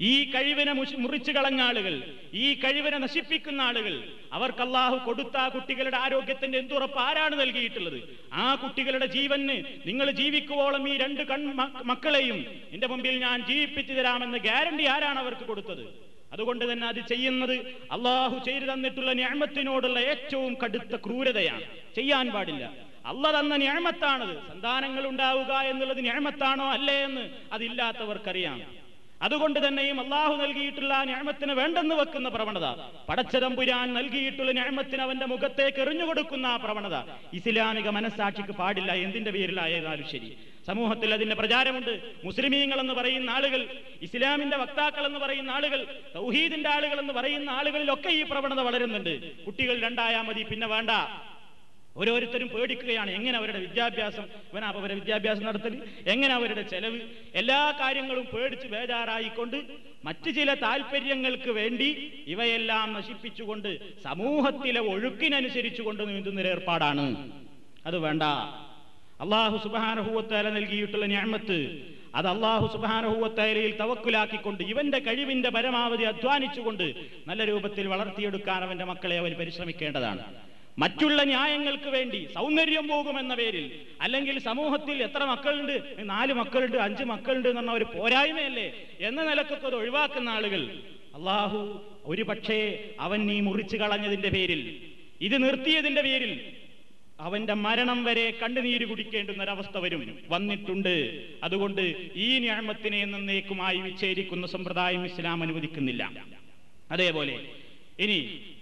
ഈ കഴിവിനെ മുഷി- മുറിച്ചു കളഞ്ഞ ആളുകൾ ഈ കഴിവിനെ നശിപ്പിക്കുന്ന ആളുകൾ അവർക്ക് അള്ളാഹു കൊടുത്ത ആ കുട്ടികളുടെ ആരോഗ്യത്തിന്റെ എന്തുറപ്പ് ആരാണ് നൽകിയിട്ടുള്ളത് ആ കുട്ടികളുടെ ജീവന് നിങ്ങൾ ജീവിക്കുവോളം ഈ രണ്ട് കൺ മ- മക്കളെയും എന്റെ മുമ്പിൽ ഞാൻ ജീവിപ്പിച്ചു തരാമെന്ന് ഗ്യാരണ്ടി ആരാണ് അവർക്ക് കൊടുത്തത് അതുകൊണ്ട് തന്നെ അത് ചെയ്യുന്നത് അള്ളാഹു ചെയ്തു തന്നിട്ടുള്ള ഞാമത്തിനോടുള്ള ഏറ്റവും കടുത്ത ക്രൂരതയാണ് ചെയ്യാൻ പാടില്ല അല്ല തന്ന ഞാമത്താണത് സന്താനങ്ങൾ ഉണ്ടാവുക എന്നുള്ളത് ഞാമത്താണോ അല്ലേ എന്ന് അതില്ലാത്തവർക്കറിയാം അതുകൊണ്ട് തന്നെയും അള്ളാഹു നൽകിയിട്ടുള്ള ആ ഞാമത്തിന് വേണ്ടെന്ന് വെക്കുന്ന പ്രവണത പടച്ചതമ്പുരാൻ നൽകിയിട്ടുള്ള ഞാമത്തിന് അവന്റെ മുഖത്തേക്ക് എറിഞ്ഞു കൊടുക്കുന്ന ആ പ്രവണത ഇസ്ലാമിക മനസ്സാക്ഷിക്ക് പാടില്ല എന്തിന്റെ പേരിലായാലും ശരി സമൂഹത്തിൽ അതിന്റെ പ്രചാരമുണ്ട് മുസ്ലിമീങ്ങൾ എന്ന് പറയുന്ന ആളുകൾ ഇസ്ലാമിന്റെ വക്താക്കൾ എന്ന് പറയുന്ന ആളുകൾ തൗഹീദിന്റെ ആളുകൾ എന്ന് പറയുന്ന ആളുകളിലൊക്കെ ഈ പ്രവണത വളരുന്നുണ്ട് കുട്ടികൾ രണ്ടായാൽ മതി പിന്നെ വേണ്ട ഓരോരുത്തരും പേടിക്കുകയാണ് എങ്ങനെ അവരുടെ വിദ്യാഭ്യാസം ഇവനാ അപ്പൊ അവരുടെ വിദ്യാഭ്യാസം നടത്തൽ എങ്ങനെ അവരുടെ ചെലവ് എല്ലാ കാര്യങ്ങളും പേടിച്ച് ബേജാറായിക്കൊണ്ട് മറ്റു ചില താല്പര്യങ്ങൾക്ക് വേണ്ടി ഇവയെല്ലാം നശിപ്പിച്ചുകൊണ്ട് സമൂഹത്തിലെ ഒഴുക്കിനനുസരിച്ചുകൊണ്ട് നീന്തുന്നൊരു ഏർപ്പാടാണ് അത് വേണ്ട അള്ളാഹു സുബാനഹുവത്തേല നൽകിയിട്ടുള്ള ഞാമത്ത് അത് അള്ളാഹു സുബാനഹുവത്തേലയിൽ തവക്കുലാക്കിക്കൊണ്ട് ഇവന്റെ കഴിവിന്റെ പരമാവധി അധ്വാനിച്ചുകൊണ്ട് നല്ല രൂപത്തിൽ വളർത്തിയെടുക്കാൻ അവന്റെ മക്കളെ അവൻ പരിശ്രമിക്കേണ്ടതാണ് മറ്റുള്ള ന്യായങ്ങൾക്ക് വേണ്ടി സൗന്ദര്യം പോകുമെന്ന പേരിൽ അല്ലെങ്കിൽ സമൂഹത്തിൽ എത്ര മക്കളുണ്ട് നാല് മക്കളുണ്ട് അഞ്ച് മക്കളുണ്ട് എന്ന് പറഞ്ഞ ഒരു പോരായ്മയല്ലേ എന്ന നിലക്കൊക്കെ അത് ഒഴിവാക്കുന്ന ആളുകൾ അള്ളാഹു ഒരു പക്ഷേ അവൻ നീ മുറിച്ചു കളഞ്ഞതിന്റെ പേരിൽ ഇത് നിർത്തിയതിന്റെ പേരിൽ അവന്റെ മരണം വരെ കണ്ണുനീര് കുടിക്കേണ്ടുന്ന ഒരവസ്ഥ വരും വന്നിട്ടുണ്ട് അതുകൊണ്ട് ഈ ഞാമത്തിനെ എന്നേക്കുമായി വിച്ഛേദിക്കുന്ന സമ്പ്രദായം ഇസ്ലാം അനുവദിക്കുന്നില്ല അതേപോലെ ഇനി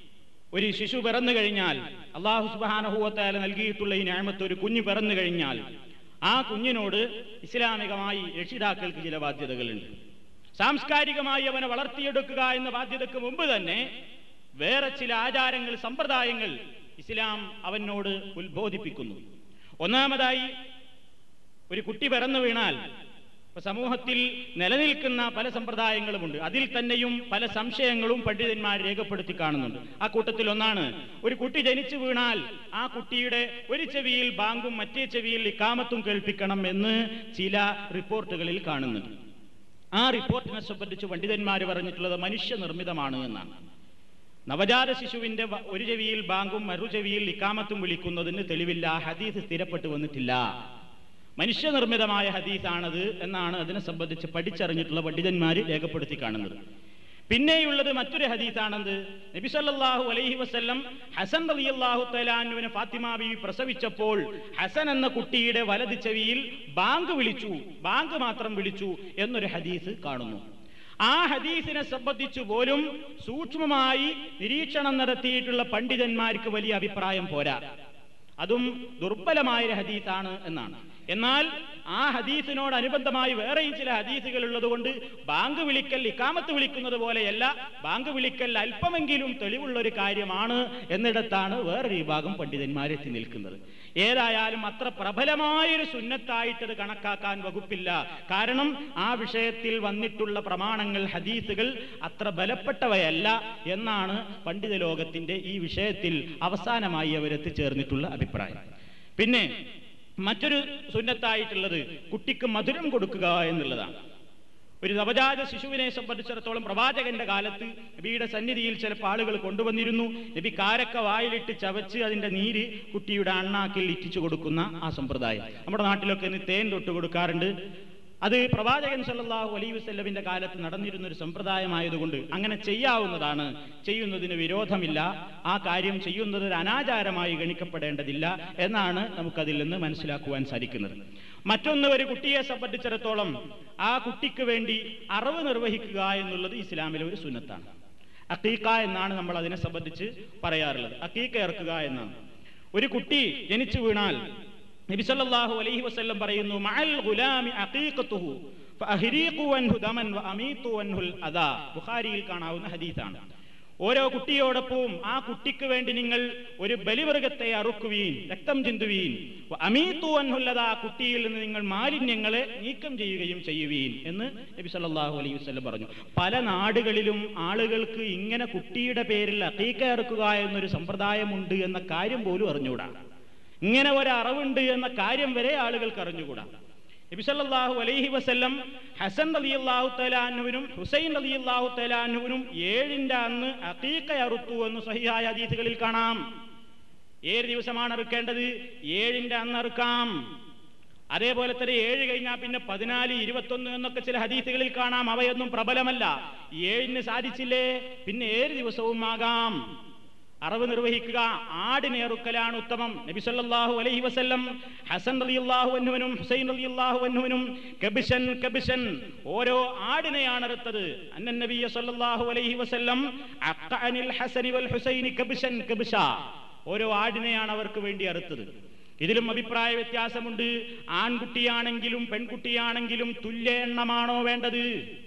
ഒരു ശിശു പിറന്നു കഴിഞ്ഞാൽ അള്ളാഹു സുബാനഹുവത്താല നൽകിയിട്ടുള്ള ഈ ഞാമത്ത് ഒരു കുഞ്ഞ് പിറന്നു കഴിഞ്ഞാൽ ആ കുഞ്ഞിനോട് ഇസ്ലാമികമായി രക്ഷിതാക്കൾക്ക് ചില ബാധ്യതകളുണ്ട് സാംസ്കാരികമായി അവനെ വളർത്തിയെടുക്കുക എന്ന ബാധ്യതക്ക് മുമ്പ് തന്നെ വേറെ ചില ആചാരങ്ങൾ സമ്പ്രദായങ്ങൾ ഇസ്ലാം അവനോട് ഉത്ബോധിപ്പിക്കുന്നു ഒന്നാമതായി ഒരു കുട്ടി പിറന്നു വീണാൽ ഇപ്പൊ സമൂഹത്തിൽ നിലനിൽക്കുന്ന പല സമ്പ്രദായങ്ങളുമുണ്ട് അതിൽ തന്നെയും പല സംശയങ്ങളും പണ്ഡിതന്മാർ രേഖപ്പെടുത്തി കാണുന്നുണ്ട് ആ കൂട്ടത്തിൽ ഒന്നാണ് ഒരു കുട്ടി ജനിച്ചു വീണാൽ ആ കുട്ടിയുടെ ഒരു ചെവിയിൽ ബാങ്കും മറ്റേ ചെവിയിൽ ഇക്കാമത്തും കേൾപ്പിക്കണം എന്ന് ചില റിപ്പോർട്ടുകളിൽ കാണുന്നുണ്ട് ആ റിപ്പോർട്ടിനെ സംബന്ധിച്ച് പണ്ഡിതന്മാർ പറഞ്ഞിട്ടുള്ളത് മനുഷ്യനിർമ്മിതമാണ് എന്നാണ് നവജാത ശിശുവിന്റെ വ- ഒരു ചെവിയിൽ ബാങ്കും മറു ചെവിയിൽ ഇക്കാമത്തും വിളിക്കുന്നതിന് തെളിവില്ല ഹദീസ് സ്ഥിരപ്പെട്ടു വന്നിട്ടില്ല മനുഷ്യനിർമ്മിതമായ ഹദീസാണത് എന്നാണ് അതിനെ സംബന്ധിച്ച് പഠിച്ചറിഞ്ഞിട്ടുള്ള പണ്ഡിതന്മാർ രേഖപ്പെടുത്തി കാണുന്നത് പിന്നെയുള്ളത് മറ്റൊരു ഹദീസാണെന്ത് നബി സല്ലല്ലാഹു അലൈഹി വസല്ലം ഹസൻ റളിയല്ലാഹു തആലാനുവിനെ ഫാത്തിമ ബീവി പ്രസവിച്ചപ്പോൾ ഹസൻ എന്ന കുട്ടിയുടെ വലത് ചെവിയിൽ ബാങ്ക് വിളിച്ചു ബാങ്ക് മാത്രം വിളിച്ചു എന്നൊരു ഹദീസ് കാണുന്നു ആ ഹദീസിനെ സംബന്ധിച്ചു പോലും സൂക്ഷ്മമായി നിരീക്ഷണം നടത്തിയിട്ടുള്ള പണ്ഡിതന്മാർക്ക് വലിയ അഭിപ്രായം പോരാ അതും ദുർബലമായ ഒരു ഹദീസാണ് എന്നാണ് എന്നാൽ ആ ഹദീസിനോടനുബന്ധമായി വേറെയും ചില ഹദീസുകൾ ഉള്ളതുകൊണ്ട് ബാങ്ക് വിളിക്കൽ ഇക്കാമത്ത് വിളിക്കുന്നത് പോലെയല്ല ബാങ്ക് വിളിക്കൽ അല്പമെങ്കിലും തെളിവുള്ള ഒരു കാര്യമാണ് എന്നിടത്താണ് വേറൊരു വിഭാഗം പണ്ഡിതന്മാരെത്തി നിൽക്കുന്നത് ഏതായാലും അത്ര പ്രബലമായൊരു സുന്നത്തായിട്ടത് കണക്കാക്കാൻ വകുപ്പില്ല കാരണം ആ വിഷയത്തിൽ വന്നിട്ടുള്ള പ്രമാണങ്ങൾ ഹദീസുകൾ അത്ര ബലപ്പെട്ടവയല്ല എന്നാണ് പണ്ഡിത ലോകത്തിന്റെ ഈ വിഷയത്തിൽ അവസാനമായി അവരെത്തിച്ചേർന്നിട്ടുള്ള അഭിപ്രായം പിന്നെ മറ്റൊരു സുന്നത്തായിട്ടുള്ളത് കുട്ടിക്ക് മധുരം കൊടുക്കുക എന്നുള്ളതാണ് ഒരു നവജാത ശിശുവിനെ സംബന്ധിച്ചിടത്തോളം പ്രവാചകന്റെ കാലത്ത് നബിയുടെ സന്നിധിയിൽ ചിലപ്പോൾ ആളുകൾ കൊണ്ടുവന്നിരുന്നു നബി കാരക്ക വായിലിട്ട് ചവച്ച് അതിന്റെ നീര് കുട്ടിയുടെ അണ്ണാക്കിൽ ഇറ്റിച്ചു കൊടുക്കുന്ന ആ സമ്പ്രദായം നമ്മുടെ നാട്ടിലൊക്കെ ഇന്ന് തേൻ തൊട്ട് കൊടുക്കാറുണ്ട് അത് പ്രവാചകൻ സല്ലല്ലാഹു അലൈഹി വസല്ലമിന്റെ കാലത്ത് നടന്നിരുന്ന ഒരു സമ്പ്രദായമായതുകൊണ്ട് അങ്ങനെ ചെയ്യാവുന്നതാണ് ചെയ്യുന്നതിന് വിരോധമില്ല ആ കാര്യം ചെയ്യുന്നത് ഒരു അനാചാരമായി ഗണിക്കപ്പെടേണ്ടതില്ല എന്നാണ് നമുക്കതിൽ നിന്ന് മനസ്സിലാക്കുവാൻ സാധിക്കുന്നത് മറ്റൊന്ന് ഒരു കുട്ടിയെ സംബന്ധിച്ചിടത്തോളം ആ കുട്ടിക്ക് വേണ്ടി അറിവ് നിർവഹിക്കുക എന്നുള്ളത് ഇസ്ലാമിലെ ഒരു സുന്നത്താണ് അക്കീക്ക എന്നാണ് നമ്മൾ അതിനെ സംബന്ധിച്ച് പറയാറുള്ളത് അക്കീക്ക ഇറക്കുക എന്നാണ് ഒരു കുട്ടി ജനിച്ചു വീണാൽ നബി സല്ലല്ലാഹു അലൈഹി വസല്ലം പറയുന്നു മഅൽ ഗുലാമി അഖീഖത്തുഹു ഫഅഹ്രീഖു അൻഹു ദമൻ വഅമീതു അൻഹുൽ അദാ ബുഖാരിയിൽ കാണാവുന്ന ഹദീസാണ് ഓരോ കുട്ടിയോടൊപ്പവും ആ കുട്ടിക്ക് വേണ്ടി നിങ്ങൾ ഒരു ബലിമൃഗത്തെ അറുക്കുവീൻ രക്തം ചിന്തുവീൻ അമീത്തു അൻഹുല്ലത ആ കുട്ടിയിൽ നിന്ന് നിങ്ങൾ മാലിന്യങ്ങളെ നീക്കം ചെയ്യുകയും ചെയ്യുവീൻ എന്ന് നബി സല്ലല്ലാഹു അലൈഹി വസല്ലം പറഞ്ഞു പല നാടുകളിലും ആളുകൾക്ക് ഇങ്ങനെ കുട്ടിയുടെ പേരിൽ അക്കീക്ക ഇറക്കുക എന്നൊരു സമ്പ്രദായമുണ്ട് എന്ന കാര്യം പോലും അറിഞ്ഞുകൂടാ ഇങ്ങനെ ഒരു അറിവുണ്ട് എന്ന കാര്യം വരെ ആളുകൾക്ക് അറിഞ്ഞുകൂടാ നബിസല്ലാഹു അലൈഹി വസല്ലം ഹസൻ റളിയല്ലാഹു തലാനുവിനും ഹുസൈൻ റളിയല്ലാഹു തലാനുവിനും ഏഴിന്റെ അന്ന് അക്കീക്ക അറുത്തു എന്ന് സഹിയായ ഹദീസുകളിൽ കാണാം ഏഴ് ദിവസമാണ് അറുക്കേണ്ടത് ഏഴിന്റെ അന്ന് അറുക്കാം അതേപോലെ തന്നെ ഏഴ് കഴിഞ്ഞാൽ പിന്നെ പതിനാല് ഇരുപത്തൊന്ന് എന്നൊക്കെ ചില ഹദീസുകളിൽ കാണാം അവയൊന്നും പ്രബലമല്ല ഏഴിന് സാധിച്ചില്ലേ പിന്നെ ഏഴ് ദിവസവും ആകാം അറവ് നിർവഹിക്കുക ആടിനെ അറുക്കലാണ് ഉത്തമം നബി സല്ലല്ലാഹു അലൈഹി വസല്ലം ഹസൻ റളിയല്ലാഹു അൻഹുവിനും ഹുസൈൻ റളിയല്ലാഹു അൻഹുവിനും കബിഷൻ കബിഷൻ ഓരോ ആടിനെയാണ് അറുത്തത് അന്നൻ നബിയ സല്ലല്ലാഹു അലൈഹി വസല്ലം അഖഅനിൽ ഹസനി വൽ ഹുസൈനി കബിഷൻ കബിഷ ഓരോ ആടിനെയാണ് അവർക്ക് വേണ്ടി അറുത്തത് ഇതിലും അഭിപ്രായ വ്യത്യാസമുണ്ട് ആൺകുട്ടിയാണെങ്കിലും പെൺകുട്ടിയാണെങ്കിലും തുല്യ എണ്ണമാണോ വേണ്ടത്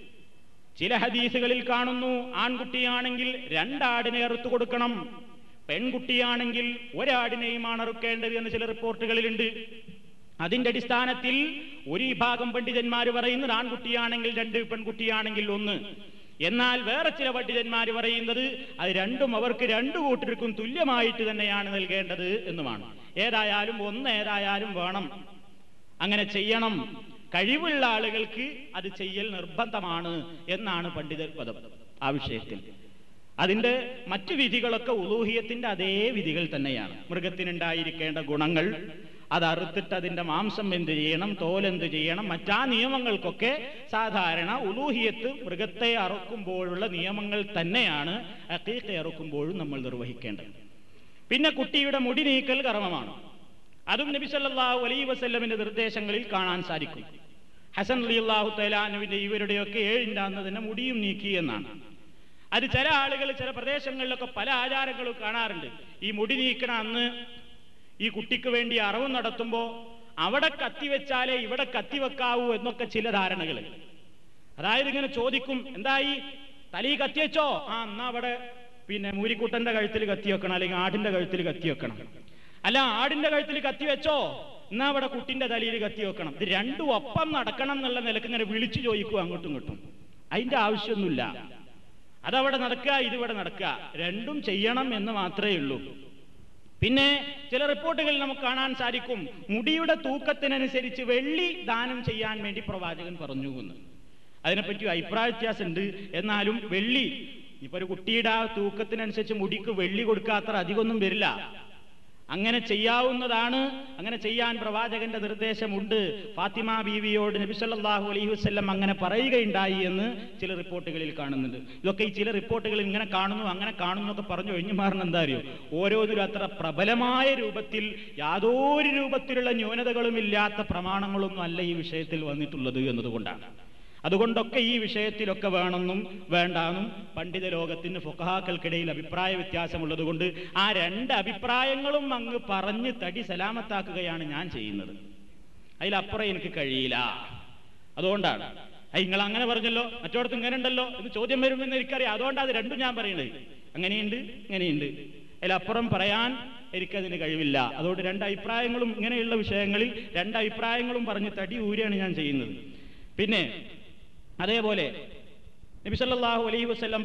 ചില ഹദീസുകളിൽ കാണുന്നു ആൺകുട്ടിയാണെങ്കിൽ രണ്ടാടിനെ അറുത്തു കൊടുക്കണം പെൺകുട്ടിയാണെങ്കിൽ ഒരാടിനെയുമാണ് അറുക്കേണ്ടത് എന്ന് ചില റിപ്പോർട്ടുകളിലുണ്ട് അതിന്റെ അടിസ്ഥാനത്തിൽ ഒരു വിഭാഗം പണ്ഡിതന്മാർ പറയുന്നത് ആൺകുട്ടിയാണെങ്കിൽ രണ്ട് പെൺകുട്ടിയാണെങ്കിൽ ഒന്ന് എന്നാൽ വേറെ ചില പണ്ഡിതന്മാർ പറയുന്നത് അത് രണ്ടും അവർക്ക് രണ്ടു കൂട്ടർക്കും തുല്യമായിട്ട് തന്നെയാണ് നൽകേണ്ടത് എന്നുമാണ് ഏതായാലും ഒന്ന് ഏതായാലും വേണം അങ്ങനെ ചെയ്യണം കഴിവുള്ള ആളുകൾക്ക് അത് ചെയ്യൽ നിർബന്ധമാണ് എന്നാണ് പണ്ഡിതർ പദം ആ വിഷയത്തിൽ അതിന്റെ മറ്റു വിധികളൊക്കെ ഉലൂഹിയത്തിന്റെ അതേ വിധികൾ തന്നെയാണ് മൃഗത്തിനുണ്ടായിരിക്കേണ്ട ഗുണങ്ങൾ അത് അറുത്തിട്ട് അതിന്റെ മാംസം എന്ത് ചെയ്യണം തോലെന്ത് ചെയ്യണം മറ്റാ നിയമങ്ങൾക്കൊക്കെ സാധാരണ ഉലൂഹിയത്ത് മൃഗത്തെ അറുക്കുമ്പോഴുള്ള നിയമങ്ങൾ തന്നെയാണ് അക്കീക്ക അറുക്കുമ്പോഴും നമ്മൾ നിർവഹിക്കേണ്ടത് പിന്നെ കുട്ടിയുടെ മുടി നീക്കൽ കർമ്മമാണ് അതും നബി സല്ലല്ലാഹു അലൈഹി വസല്ലമിന്റെ നിർദ്ദേശങ്ങളിൽ കാണാൻ സാധിക്കും ഹസൻ അലിയല്ലാഹു തലാനുവിന്റെ ഇവരുടെയൊക്കെ ഏഴിൻ്റെ അന്ന് തന്നെ മുടിയും നീക്കി എന്നാണ് അത് ചില ആളുകൾ ചില പ്രദേശങ്ങളിലൊക്കെ പല ആചാരങ്ങളും കാണാറുണ്ട് ഈ മുടി നീക്കണ അന്ന് ഈ കുട്ടിക്ക് വേണ്ടി അറവ് നടത്തുമ്പോൾ അവിടെ കത്തിവെച്ചാലേ ഇവിടെ കത്തിവെക്കാവൂ എന്നൊക്കെ ചില ധാരണകൾ അതായത് ഇങ്ങനെ ചോദിക്കും എന്തായി തലി കത്തിവെച്ചോ ആ എന്നാ അവിടെ പിന്നെ മൂരിക്കുട്ടന്റെ കഴുത്തിൽ കത്തി വെക്കണം അല്ലെങ്കിൽ ആടിന്റെ കഴുത്തിൽ കത്തി വെക്കണം അല്ല ആടിന്റെ കഴുത്തിൽ കത്തി വെച്ചോ എന്നാ അവിടെ കുട്ടിന്റെ തലയിൽ കത്തി വെക്കണം ഇത് രണ്ടും ഒപ്പം നടക്കണം എന്നുള്ള നിലക്ക് ഇങ്ങനെ വിളിച്ചു ചോദിക്കും അങ്ങോട്ടും ഇങ്ങോട്ടും അതിന്റെ ആവശ്യമൊന്നുമില്ല അതവിടെ നടക്കുക ഇതിവിടെ നടക്കുക രണ്ടും ചെയ്യണം എന്ന് മാത്രമേ ഉള്ളൂ പിന്നെ ചില റിപ്പോർട്ടുകളിൽ നമുക്ക് കാണാൻ സാധിക്കും മുടിയുടെ തൂക്കത്തിനനുസരിച്ച് വെള്ളി ദാനം ചെയ്യാൻ വേണ്ടി പ്രവാചകൻ പറഞ്ഞു എന്ന് അതിനെപ്പറ്റി അഭിപ്രായ വ്യത്യാസമുണ്ട് എന്നാലും വെള്ളി ഇപ്പൊ ഒരു കുട്ടിയുടെ ആ തൂക്കത്തിനനുസരിച്ച് മുടിക്ക് വെള്ളി കൊടുക്കാത്ര അധികമൊന്നും വരില്ല അങ്ങനെ ചെയ്യാവുന്നതാണ് അങ്ങനെ ചെയ്യാൻ പ്രവാചകന്റെ നിർദ്ദേശമുണ്ട് ഫാത്തിമ ബീവിയോട് നബി സല്ലല്ലാഹു അലൈഹി വസല്ലം അങ്ങനെ പറയുകയുണ്ടായി എന്ന് ചില റിപ്പോർട്ടുകളിൽ കാണുന്നുണ്ട് ഇതൊക്കെ ഈ ചില റിപ്പോർട്ടുകൾ ഇങ്ങനെ കാണുന്നു അങ്ങനെ കാണുന്നു ഒക്കെ പറഞ്ഞു ഒഴിഞ്ഞു മാറണം എന്താ അറിയോ ഓരോന്നിലും അത്ര പ്രബലമായ രൂപത്തിൽ യാതൊരു രൂപത്തിലുള്ള ന്യൂനതകളും ഇല്ലാത്ത പ്രമാണങ്ങളൊന്നും അല്ല ഈ വിഷയത്തിൽ വന്നിട്ടുള്ളത് എന്നതുകൊണ്ടാണ് അതുകൊണ്ടൊക്കെ ഈ വിഷയത്തിലൊക്കെ വേണമെന്നും വേണ്ടാന്നും പണ്ഡിത ലോകത്തിന് ഫുഖഹാക്കൾക്കിടയിൽ അഭിപ്രായ വ്യത്യാസമുള്ളത് കൊണ്ട് ആ രണ്ട് അഭിപ്രായങ്ങളും അങ്ങ് പറഞ്ഞ് തടി സലാമത്താക്കുകയാണ് ഞാൻ ചെയ്യുന്നത് അതിലപ്പുറം എനിക്ക് കഴിയില്ല അതുകൊണ്ടാണ് നിങ്ങൾ അങ്ങനെ പറഞ്ഞല്ലോ മറ്റോടത്ത് ഇങ്ങനെ ഉണ്ടല്ലോ എന്ന് ചോദ്യം വരുമെന്ന് എനിക്കറിയാം അതുകൊണ്ടാണ് അത് രണ്ടും ഞാൻ പറയുന്നത് അങ്ങനെയുണ്ട് ഇങ്ങനെയുണ്ട് അതിലപ്പുറം പറയാൻ എനിക്കതിന് കഴിവില്ല അതുകൊണ്ട് രണ്ട് അഭിപ്രായങ്ങളും ഇങ്ങനെയുള്ള വിഷയങ്ങളിൽ രണ്ട് അഭിപ്രായങ്ങളും പറഞ്ഞ് തടി ഊരിയാണ് ഞാൻ ചെയ്യുന്നത് പിന്നെ അതേപോലെ നബി സല്ലല്ലാഹു അലൈഹി വസല്ലം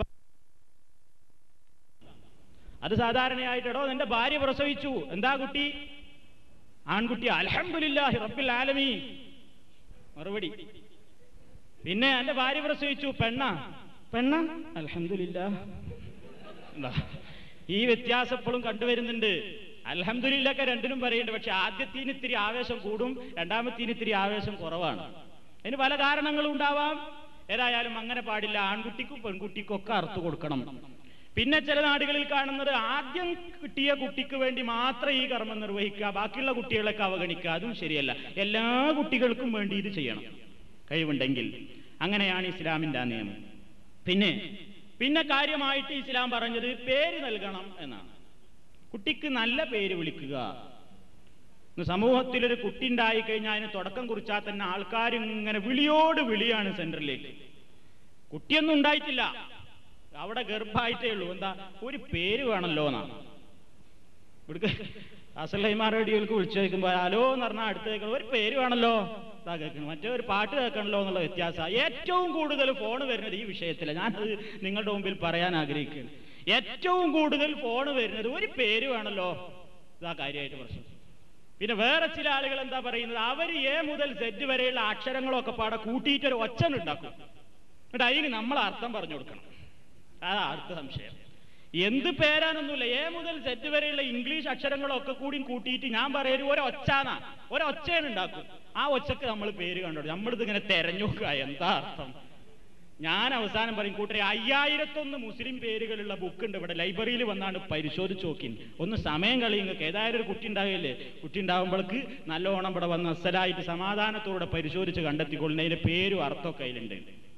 അത് സാധാരണയായിട്ടോ എന്റെ ഭാര്യ പ്രസവിച്ചു എന്താ കുട്ടി ആൺകുട്ടി അൽഹംദുലില്ലാഹി റബ്ബിൽ ആലമീൻ മറുപടി പിന്നെ എന്റെ ഭാര്യ പ്രസവിച്ചു പെണ്ണ പെണ്ണ അൽഹംദുലില്ലാ എന്താ ഈ വ്യത്യാസം എപ്പോഴും കണ്ടുവരുന്നുണ്ട് അൽഹംദുലില്ലൊക്കെ രണ്ടിനും പറയുന്നുണ്ട് പക്ഷെ ആദ്യത്തിന് ഇത്തിരി ആവേശം കൂടും രണ്ടാമത്തിന് ഇത്തിരി ആവേശം കുറവാണ് അതിന് പല കാരണങ്ങളും ഉണ്ടാവാം ഏതായാലും അങ്ങനെ പാടില്ല ആൺകുട്ടിക്കും പെൺകുട്ടിക്കും ഒക്കെ അറുത്തു കൊടുക്കണം പിന്നെ ചില നാടുകളിൽ കാണുന്നത് ആദ്യം കിട്ടിയ കുട്ടിക്ക് വേണ്ടി മാത്രം ഈ കർമ്മം നിർവഹിക്കുക ബാക്കിയുള്ള കുട്ടികളൊക്കെ അവഗണിക്കുക അതും ശരിയല്ല എല്ലാ കുട്ടികൾക്കും വേണ്ടി ഇത് ചെയ്യണം കഴിവുണ്ടെങ്കിൽ അങ്ങനെയാണ് ഇസ്ലാമിന്റെ ആ നിയമം പിന്നെ പിന്നെ കാര്യമായിട്ട് ഇസ്ലാം പറഞ്ഞത് പേര് നൽകണം എന്നാണ് കുട്ടിക്ക് നല്ല പേര് വിളിക്കുക ഇന്ന് സമൂഹത്തിൽ ഒരു കുട്ടി ഉണ്ടായി കഴിഞ്ഞാൽ അതിന് തുടക്കം കുറിച്ചാൽ തന്നെ ആൾക്കാർ ഇങ്ങനെ വിളിയോട് വിളിയാണ് സെന്ററിലേക്ക് കുട്ടിയൊന്നും ഉണ്ടായിട്ടില്ല അവിടെ ഗർഭമായിട്ടേ ഉള്ളൂ എന്താ ഒരു പേര് വേണമല്ലോ എന്നാണ് ഇവിടുത്തെ അസലൈമാർ റേഡിയോയിലേക്ക് വിളിച്ചു ചോദിക്കുമ്പോൾ ഹലോ എന്ന് പറഞ്ഞാൽ അടുത്ത് കേൾക്കണം ഒരു പേര് വേണമല്ലോ ഇതാ കേൾക്കണം മറ്റേ ഒരു പാട്ട് കേൾക്കണല്ലോ എന്നുള്ള വ്യത്യാസം ഏറ്റവും കൂടുതൽ ഫോൺ വരുന്നത് ഈ വിഷയത്തിലാണ് ഞാനത് നിങ്ങളുടെ മുമ്പിൽ പറയാൻ ആഗ്രഹിക്കുകയാണ് ഏറ്റവും കൂടുതൽ ഫോൺ വരുന്നത് ഒരു പേര് വേണമല്ലോ ഇതാ കാര്യമായിട്ട് പ്രശ്നം പിന്നെ വേറെ ചില ആളുകൾ എന്താ പറയുന്നത് അവർ എ മുതൽ സെഡ് വരെയുള്ള അക്ഷരങ്ങളൊക്കെ പാടെ കൂട്ടിയിട്ടൊരു ഒച്ചൻ ഉണ്ടാക്കും എന്നിട്ട് അതിന് നമ്മൾ അർത്ഥം പറഞ്ഞു കൊടുക്കണം അതാ അടുത്ത സംശയം എന്ത് പേരാനൊന്നുമില്ല എ മുതൽ സെറ്റ് വരെയുള്ള ഇംഗ്ലീഷ് അക്ഷരങ്ങളൊക്കെ കൂടി കൂട്ടിയിട്ട് ഞാൻ പറയൊരു ഒരൊച്ചാന്നാ ഒരൊച്ചയാണ് ഉണ്ടാക്കും ആ ഒച്ചക്ക് നമ്മൾ പേര് കണ്ടോ നമ്മളിത് ഇങ്ങനെ തെരഞ്ഞു നോക്കുക എന്താ അർത്ഥം ഞാൻ അവസാനം പറയും കൂട്ടരെ അയ്യായിരത്തൊന്ന് മുസ്ലിം പേരുകളുള്ള ബുക്ക് ഉണ്ട് ഇവിടെ ലൈബ്രറിയിൽ വന്നാണ് പരിശോധിച്ച് നോക്കി ഒന്ന് സമയം കളിയുങ്ങൾക്ക് ഏതായാലും ഒരു കുട്ടി ഉണ്ടാകില്ലേ കുട്ടി ഉണ്ടാകുമ്പോഴേക്ക് നല്ലോണം ഇവിടെ വന്ന് അസലായിട്ട് സമാധാനത്തോടെ പരിശോധിച്ച് കണ്ടെത്തിക്കൊള്ളുന്ന അതിന്റെ പേരും അർത്ഥമൊക്കെ അതിലുണ്ട്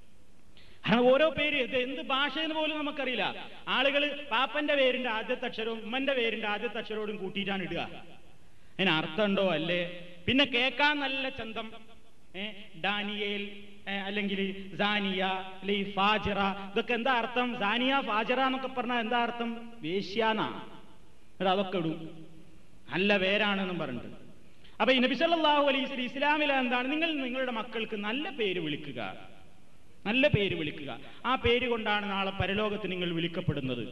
കാരണം ഓരോ പേര് ഇത് എന്ത് ഭാഷയെന്ന് പോലും നമുക്കറിയില്ല ആളുകൾ പാപ്പന്റെ പേരിന്റെ ആദ്യത്തെ അക്ഷരവും ഉമ്മന്റെ പേരിന്റെ ആദ്യത്തെ അക്ഷരത്തോടും കൂട്ടിയിട്ടാണ് ഇടുക അതിന് അർത്ഥമുണ്ടോ അല്ലേ പിന്നെ കേൾക്കാൻ നല്ല ചന്തം ഏ, ഡാനിയേൽ ഏ, അല്ലെങ്കിൽ സാനിയ അല്ലെങ്കിൽ ഫാജിറ ഇതൊക്കെ എന്താ അർത്ഥം സാനിയ ഫാജിറ എന്നൊക്കെ പറഞ്ഞാൽ എന്താ അർത്ഥം വേശ്യാന്നാ എന്നിട്ട് അതൊക്കെ ഇടും നല്ല പേരാണെന്നും പറഞ്ഞിട്ട് അപ്പൊ ഈ നബി സല്ലല്ലാഹു അലൈഹി വസല്ലം ഇസ്ലാമിൽ എന്താണ് നിങ്ങൾ നിങ്ങളുടെ മക്കൾക്ക് നല്ല പേര് വിളിക്കുക നല്ല പേര് വിളിക്കുക ആ പേര് കൊണ്ടാണ് നാളെ പരലോകത്ത് നിങ്ങൾ വിളിക്കപ്പെടുന്നത്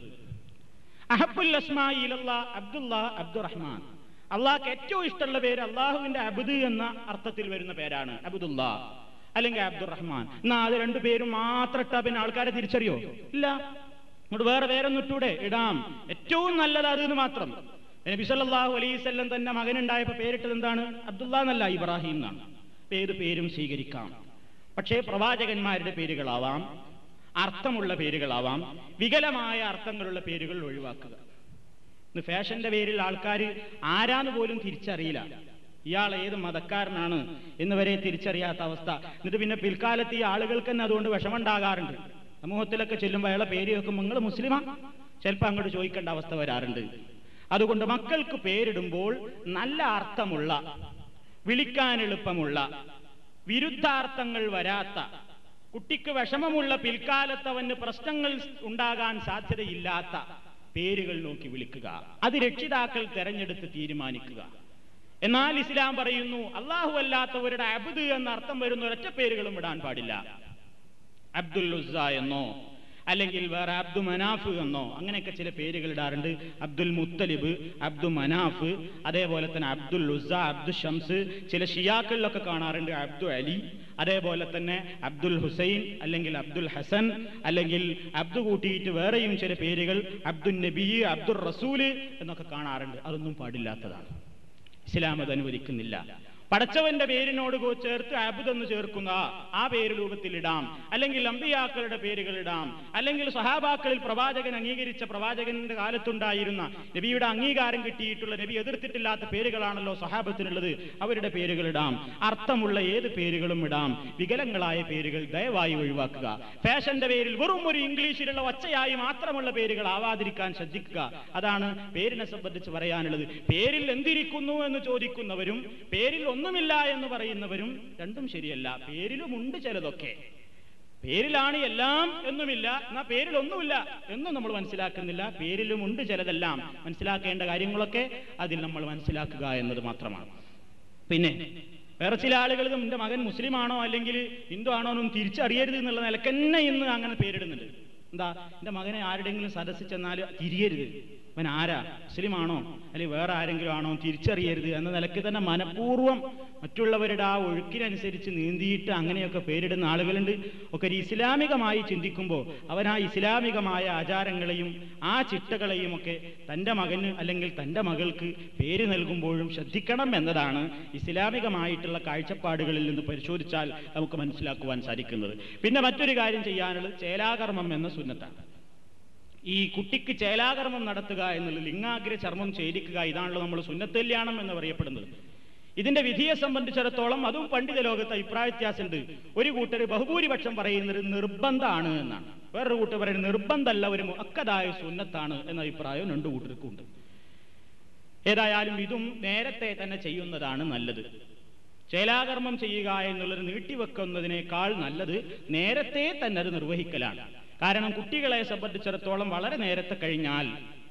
അഹബുൽ അസ്മായി ഇലല്ലാ അബ്ദുല്ല അബ്ദുറഹ്മാൻ അള്ളാഹ്ക്ക് ഏറ്റവും ഇഷ്ടമുള്ള പേര് അള്ളാഹുവിന്റെ അബ്ദ് എന്ന അർത്ഥത്തിൽ വരുന്ന പേരാണ് അബ്ദുല്ല അല്ലെങ്കിൽ അബ്ദുറഹ്മാൻ എന്നാ അത് രണ്ടു പേരും മാത്രം ഇട്ടാ പിന്നെ ആൾക്കാരെ തിരിച്ചറിയോ ഇല്ല ഇങ്ങോട്ട് വേറെ പേരൊന്നും ഇട്ടൂടെ ഇടാം ഏറ്റവും നല്ലത് അത് എന്ന് മാത്രം നബി സല്ലല്ലാഹു അലൈഹി വസല്ലം തന്നെ മകനുണ്ടായപ്പോ പേരിട്ടത് എന്താണ് അബ്ദുല്ല എന്നല്ല ഇബ്രാഹിം എന്നാണ് ഏത് പേരും സ്വീകരിക്കാം പക്ഷേ പ്രവാചകന്മാരുടെ പേരുകളാവാം അർത്ഥമുള്ള പേരുകളാവാം വികലമായ അർത്ഥങ്ങളുള്ള പേരുകൾ ഒഴിവാക്കുക ഇന്ന് ഫാഷന്റെ പേരിൽ ആൾക്കാർ ആരാന്ന് പോലും തിരിച്ചറിയില്ല ഇയാൾ ഏത് മതക്കാരനാണ് എന്ന് വരെ തിരിച്ചറിയാത്ത അവസ്ഥ എന്നിട്ട് പിന്നെ പിൽക്കാലത്ത് ഈ ആളുകൾക്ക് തന്നെ അതുകൊണ്ട് വിഷമമുണ്ടാകാറുണ്ട് സമൂഹത്തിലൊക്കെ ചെല്ലുമ്പോൾ അയാളെ പേര് വെക്കുമ്പോൾ നിങ്ങൾ മുസ്ലിമാ ചിലപ്പോൾ അങ്ങോട്ട് ചോദിക്കേണ്ട അവസ്ഥ വരാറുണ്ട് അതുകൊണ്ട് മക്കൾക്ക് പേരിടുമ്പോൾ നല്ല അർത്ഥമുള്ള വിളിക്കാൻ എളുപ്പമുള്ള വിരുദ്ധാർത്ഥങ്ങൾ വരാത്ത കുട്ടിക്ക് വിഷമമുള്ള പിൽക്കാലത്ത് അവന് പ്രശ്നങ്ങൾ ഉണ്ടാകാൻ സാധ്യതയില്ലാത്ത പേരുകൾ നോക്കി വിളിക്കുക അത് രക്ഷിതാക്കൾ തെരഞ്ഞെടുത്ത് തീരുമാനിക്കുക എന്നാൽ ഇസ്ലാം പറയുന്നു അള്ളാഹു അല്ലാത്തവരുടെ അബുദ് എന്ന അർത്ഥം വരുന്ന ഒരൊറ്റ പേരുകളും ഇടാൻ പാടില്ല അബ്ദുൽ ഉസ്സ എന്നോ അല്ലെങ്കിൽ വേറെ അബ്ദു മനാഫ് എന്നോ അങ്ങനെയൊക്കെ ചില പേരുകൾ ഇടാറുണ്ട് അബ്ദുൽ മുത്തലിബ് അബ്ദു മനാഫ് അതേപോലെ തന്നെ അബ്ദുൽ ഉസ്സ അബ്ദു ഷംസ് ചില ഷിയാക്കളിലൊക്കെ കാണാറുണ്ട് അബ്ദു അലി അതേപോലെ തന്നെ അബ്ദുൽ ഹുസൈൻ അല്ലെങ്കിൽ അബ്ദുൽ ഹസൻ അല്ലെങ്കിൽ അബ്ദു കൂട്ടിയിട്ട് വേറെയും ചില പേരുകൾ അബ്ദുൽ നബി അബ്ദുൽ റസൂല് എന്നൊക്കെ കാണാറുണ്ട് അതൊന്നും പാടില്ലാത്തതാണ് ഇസ്ലാം അത് അനുവദിക്കുന്നില്ല പടച്ചവന്റെ പേരിനോട് കോ- ചേർത്ത് അബുദെന്ന് ചേർക്കുന്ന ആ പേര് രൂപത്തിൽ ഇടാം അല്ലെങ്കിൽ അമ്പിയാക്കളുടെ പേരുകൾ ഇടാം അല്ലെങ്കിൽ സഹാബാക്കളിൽ പ്രവാചകൻ അംഗീകരിച്ച പ്രവാചകന്റെ കാലത്തുണ്ടായിരുന്ന നബിയുടെ അംഗീകാരം കിട്ടിയിട്ടുള്ള നബി എതിർത്തിട്ടില്ലാത്ത പേരുകളാണല്ലോ സഹാബത്തിനുള്ളത് അവരുടെ പേരുകൾ ഇടാം അർത്ഥമുള്ള ഏത് പേരുകളും ഇടാം വികലങ്ങളായ പേരുകൾ ദയവായി ഒഴിവാക്കുക ഫാഷന്റെ പേരിൽ വെറും ഒരു ഇംഗ്ലീഷിലുള്ള ഒച്ചയായി മാത്രമുള്ള പേരുകൾ ആവാതിരിക്കാൻ ശ്രദ്ധിക്കുക അതാണ് പേരിനെ സംബന്ധിച്ച് പറയാനുള്ളത് പേരിൽ എന്തിരിക്കുന്നു എന്ന് ചോദിക്കുന്നവരും പേരിൽ ഒന്നുമില്ല എന്ന് പറയുന്നവരും രണ്ടും ശരിയല്ല പേരിലുമുണ്ട് ചിലതൊക്കെ പേരിലാണ് എല്ലാം എന്നുമില്ല എന്നാ പേരിൽ ഒന്നുമില്ല എന്നും നമ്മൾ മനസ്സിലാക്കുന്നില്ല പേരിലുമുണ്ട് ചിലതെല്ലാം മനസ്സിലാക്കേണ്ട കാര്യങ്ങളൊക്കെ അതിൽ നമ്മൾ മനസ്സിലാക്കുക എന്നത് മാത്രമാണ് പിന്നെ വേറെ ചില ആളുകൾ എന്റെ മകൻ മുസ്ലിം ആണോ അല്ലെങ്കിൽ ഹിന്ദു ആണോ എന്നും തിരിച്ചറിയരുത് എന്നുള്ള നിലക്ക് തന്നെ ഇന്ന് അങ്ങനെ പേരിടുന്നുണ്ട് എന്താ എന്റെ മകനെ ആരുടെങ്കിലും സദസ്സിൽ ചെന്നാൽ തിരിയരുത് അവൻ ആരാ മുസ്ലിം ആണോ അല്ലെങ്കിൽ വേറെ ആരെങ്കിലും ആണോ തിരിച്ചറിയരുത് എന്ന നിലക്ക് തന്നെ മനഃപൂർവ്വം മറ്റുള്ളവരുടെ ആ ഒഴുക്കിനനുസരിച്ച് നീന്തിയിട്ട് അങ്ങനെയൊക്കെ പേരിടുന്ന ആളുകളുണ്ട് ഒക്കെ ഒരു ഇസ്ലാമികമായി ചിന്തിക്കുമ്പോൾ അവൻ ആ ഇസ്ലാമികമായ ആചാരങ്ങളെയും ആ ചിട്ടകളെയും ഒക്കെ തൻ്റെ മകന് അല്ലെങ്കിൽ തൻ്റെ മകൾക്ക് പേര് നൽകുമ്പോഴും ശ്രദ്ധിക്കണം എന്നതാണ് ഇസ്ലാമികമായിട്ടുള്ള കാഴ്ചപ്പാടുകളിൽ നിന്ന് പരിശോധിച്ചാൽ നമുക്ക് മനസ്സിലാക്കുവാൻ സാധിക്കുന്നത് പിന്നെ മറ്റൊരു കാര്യം ചെയ്യാനുള്ളത് ചേലാകർമ്മം എന്ന സുന്നത്താണ് ഈ കുട്ടിക്ക് ചേലാകർമ്മം നടത്തുക എന്നുള്ള ലിംഗാഗ്ര ചർമ്മം ഛേദിക്കുക ഇതാണല്ലോ നമ്മൾ സുന്നത്തല്യാണം എന്ന് പറയപ്പെടുന്നത് ഇതിന്റെ വിധിയെ സംബന്ധിച്ചിടത്തോളം അതും പണ്ഡിത ലോകത്ത് അഭിപ്രായ വ്യത്യാസമുണ്ട് ഒരു കൂട്ടർ ബഹുഭൂരിപക്ഷം പറയുന്നത് നിർബന്ധമാണ് എന്നാണ് വേറൊരു കൂട്ടർ പറയുന്നത് നിർബന്ധമല്ല ഒരു മുഅക്കദായ സുന്നത്താണ് എന്ന അഭിപ്രായം രണ്ടു കൂട്ടർക്കും ഉണ്ട് ഏതായാലും ഇതും നേരത്തെ തന്നെ ചെയ്യുന്നതാണ് നല്ലത് ചേലാകർമ്മം ചെയ്യുക എന്നുള്ളത് നീട്ടിവെക്കുന്നതിനേക്കാൾ നല്ലത് നേരത്തെ തന്നെ അത് നിർവഹിക്കലാണ് കാരണം കുട്ടികളെ സംബന്ധിച്ചിടത്തോളം വളരെ നേരത്തെ കഴിഞ്ഞാൽ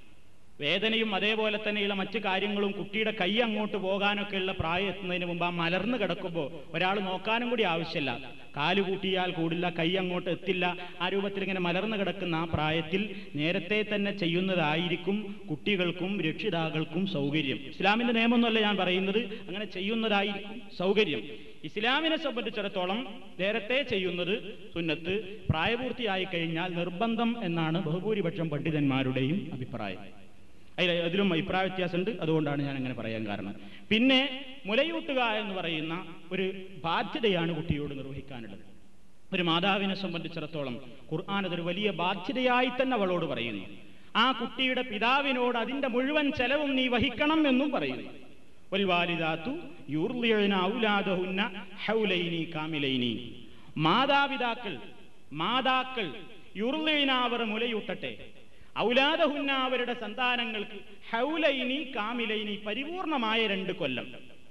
വേദനയും അതേപോലെ തന്നെയുള്ള മറ്റു കാര്യങ്ങളും കുട്ടിയുടെ കൈ അങ്ങോട്ട് പോകാനൊക്കെയുള്ള പ്രായം എത്തുന്നതിന് മുമ്പ് ആ മലർന്നു കിടക്കുമ്പോൾ ഒരാൾ നോക്കാനും കൂടി ആവശ്യമില്ല കാല് കൂട്ടിയാൽ കൂടില്ല കൈ അങ്ങോട്ട് എത്തില്ല ആ രൂപത്തിൽ ഇങ്ങനെ മലർന്നു കിടക്കുന്ന ആ പ്രായത്തിൽ നേരത്തെ തന്നെ ചെയ്യുന്നതായിരിക്കും കുട്ടികൾക്കും രക്ഷിതാക്കൾക്കും സൗകര്യം ഇസ്ലാമിന്റെ നിയമമൊന്നുമല്ല ഞാൻ പറയുന്നത് അങ്ങനെ ചെയ്യുന്നതായിരിക്കും സൗകര്യം ഇസ്ലാമിനെ സംബന്ധിച്ചിടത്തോളം നേരത്തെ ചെയ്യുന്നത് സുന്നത്ത് പ്രായപൂർത്തിയായി കഴിഞ്ഞാൽ നിർബന്ധം എന്നാണ് ബഹുഭൂരിപക്ഷം പണ്ഡിതന്മാരുടെയും അഭിപ്രായം അതിൽ അതിലും അഭിപ്രായ വ്യത്യാസമുണ്ട് അതുകൊണ്ടാണ് ഞാൻ അങ്ങനെ പറയാൻ കാരണം പിന്നെ മുലയൂട്ടുക എന്ന് പറയുന്ന ഒരു ബാധ്യതയാണ് കുട്ടിയോട് നിർവഹിക്കാനുള്ളത് ഒരു മാതാവിനെ സംബന്ധിച്ചിടത്തോളം ഖുർആൻ അതൊരു വലിയ ബാധ്യതയായി തന്നെ അവളോട് പറയുന്നു ആ കുട്ടിയുടെ പിതാവിനോട് അതിന്റെ മുഴുവൻ ചെലവും നീ വഹിക്കണം എന്നും പറയുന്നു വൽവാലിദാത്തു യൂർലിയന ഔലാദഹുന്ന ഹൗലൈനി കാമിലൈനി മാതാപിതാക്കൾ മാതാക്കൾ യുർലിയന അവർ മുലയൂട്ടട്ടെ ഔലാദഹുന്ന അവരുടെ സന്താനങ്ങൾക്ക് ഹൗലൈനി കാമിലൈനി പരിപൂർണമായ രണ്ട് കൊല്ലം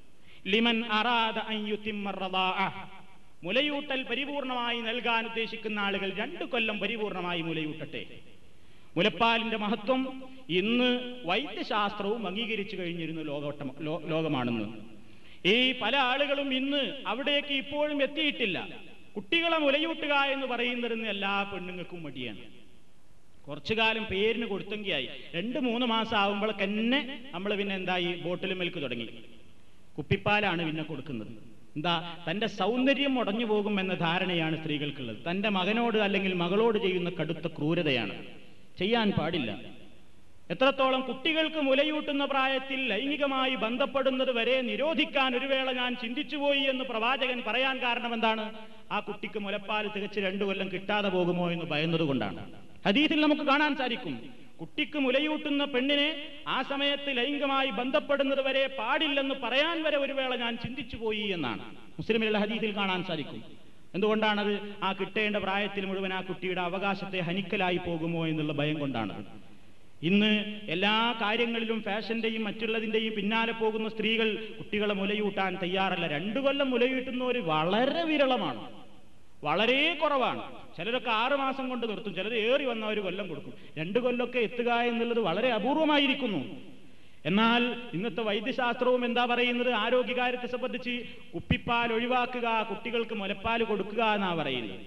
ലിമൻ അറാദ അൻ യുത്തിമ്മ റദാഅ. മുലയൂട്ടൽ പരിപൂർണമായി നൽകാൻ ഉദ്ദേശിക്കുന്ന ആളുകൾ രണ്ട് കൊല്ലം പരിപൂർണമായി മുലയൂട്ടട്ടെ മുലപ്പാലിന്റെ മഹത്വം ഇന്ന് വൈദ്യശാസ്ത്രവും അംഗീകരിച്ചു കഴിഞ്ഞിരുന്ന ലോകവട്ടം ലോ- ലോകമാണെന്ന് ഈ പല ആളുകളും ഇന്ന് അവിടേക്ക് ഇപ്പോഴും എത്തിയിട്ടില്ല കുട്ടികളെ മുലയൂട്ടുക എന്ന് പറയുന്നത് ഇന്ന് എല്ലാ പെണ്ണുങ്ങൾക്കും മടിയാണ് കുറച്ചു കാലം പേരിന് കൊടുത്തെങ്കിയായി രണ്ട് മൂന്ന് മാസം ആകുമ്പോഴേക്കെന്നെ നമ്മൾ പിന്നെ എന്തായി ബോട്ടിൽ മിൽക്ക് തുടങ്ങി കുപ്പിപ്പാലാണ് പിന്നെ കൊടുക്കുന്നത് എന്താ തന്റെ സൗന്ദര്യം മുടഞ്ഞു പോകുമെന്ന ധാരണയാണ് സ്ത്രീകൾക്കുള്ളത് തന്റെ മകനോട് അല്ലെങ്കിൽ മകളോട് ചെയ്യുന്ന കടുത്ത ക്രൂരതയാണ് ചെയ്യാൻ പാടില്ല എത്രത്തോളം കുട്ടികൾക്ക് മുലയൂട്ടുന്ന പ്രായത്തിൽ ലൈംഗികമായി ബന്ധപ്പെടുന്നത് വരെ നിരോധിക്കാൻ ഒരു വേള ഞാൻ ചിന്തിച്ചുപോയി എന്ന് പ്രവാചകൻ പറയാൻ കാരണം എന്താണ് ആ കുട്ടിക്ക് മുലപ്പാൽ തികച്ച് രണ്ടു കൊല്ലം കിട്ടാതെ പോകുമോ എന്ന് ഭയന്നതുകൊണ്ടാണ് ഹദീസിൽ നമുക്ക് കാണാൻ സാധിക്കും കുട്ടിക്ക് മുലയൂട്ടുന്ന പെണ്ണിനെ ആ സമയത്ത് ലൈംഗികമായി ബന്ധപ്പെടുന്നത് വരെ പാടില്ലെന്ന് പറയാൻ വരെ ഒരു വേള ഞാൻ ചിന്തിച്ചുപോയി എന്നാണ് മുസ്ലിമിലുള്ള ഹദീസിൽ കാണാൻ സാധിക്കും എന്തുകൊണ്ടാണത് ആ കിട്ടേണ്ട പ്രായത്തിൽ മുഴുവൻ ആ കുട്ടിയുടെ അവകാശത്തെ ഹനിക്കലായി പോകുമോ എന്നുള്ള ഭയം കൊണ്ടാണത് ഇന്ന് എല്ലാ കാര്യങ്ങളിലും ഫാഷന്റെയും മറ്റുള്ളതിന്റെയും പിന്നാലെ പോകുന്ന സ്ത്രീകൾ കുട്ടികളെ മുലയൂട്ടാൻ തയ്യാറല്ല രണ്ടു കൊല്ലം മുലയൂട്ടുന്നവർ വളരെ വിരളമാണ് വളരെ കുറവാണ് ചിലരൊക്കെ ആറ് മാസം കൊണ്ട് നിർത്തും ചിലർ ഏറി വന്ന ഒരു കൊല്ലം കൊടുക്കും രണ്ട് കൊല്ലമൊക്കെ എത്തുക എന്നുള്ളത് വളരെ അപൂർവമായിരിക്കുന്നു എന്നാൽ ഇന്നത്തെ വൈദ്യശാസ്ത്രവും എന്താ പറയുന്നത് ആരോഗ്യകാര്യത്തെ സംബന്ധിച്ച് കുപ്പിപ്പാൽ ഒഴിവാക്കുക കുട്ടികൾക്ക് മുലപ്പാൽ കൊടുക്കുക എന്നാ പറയുന്നത്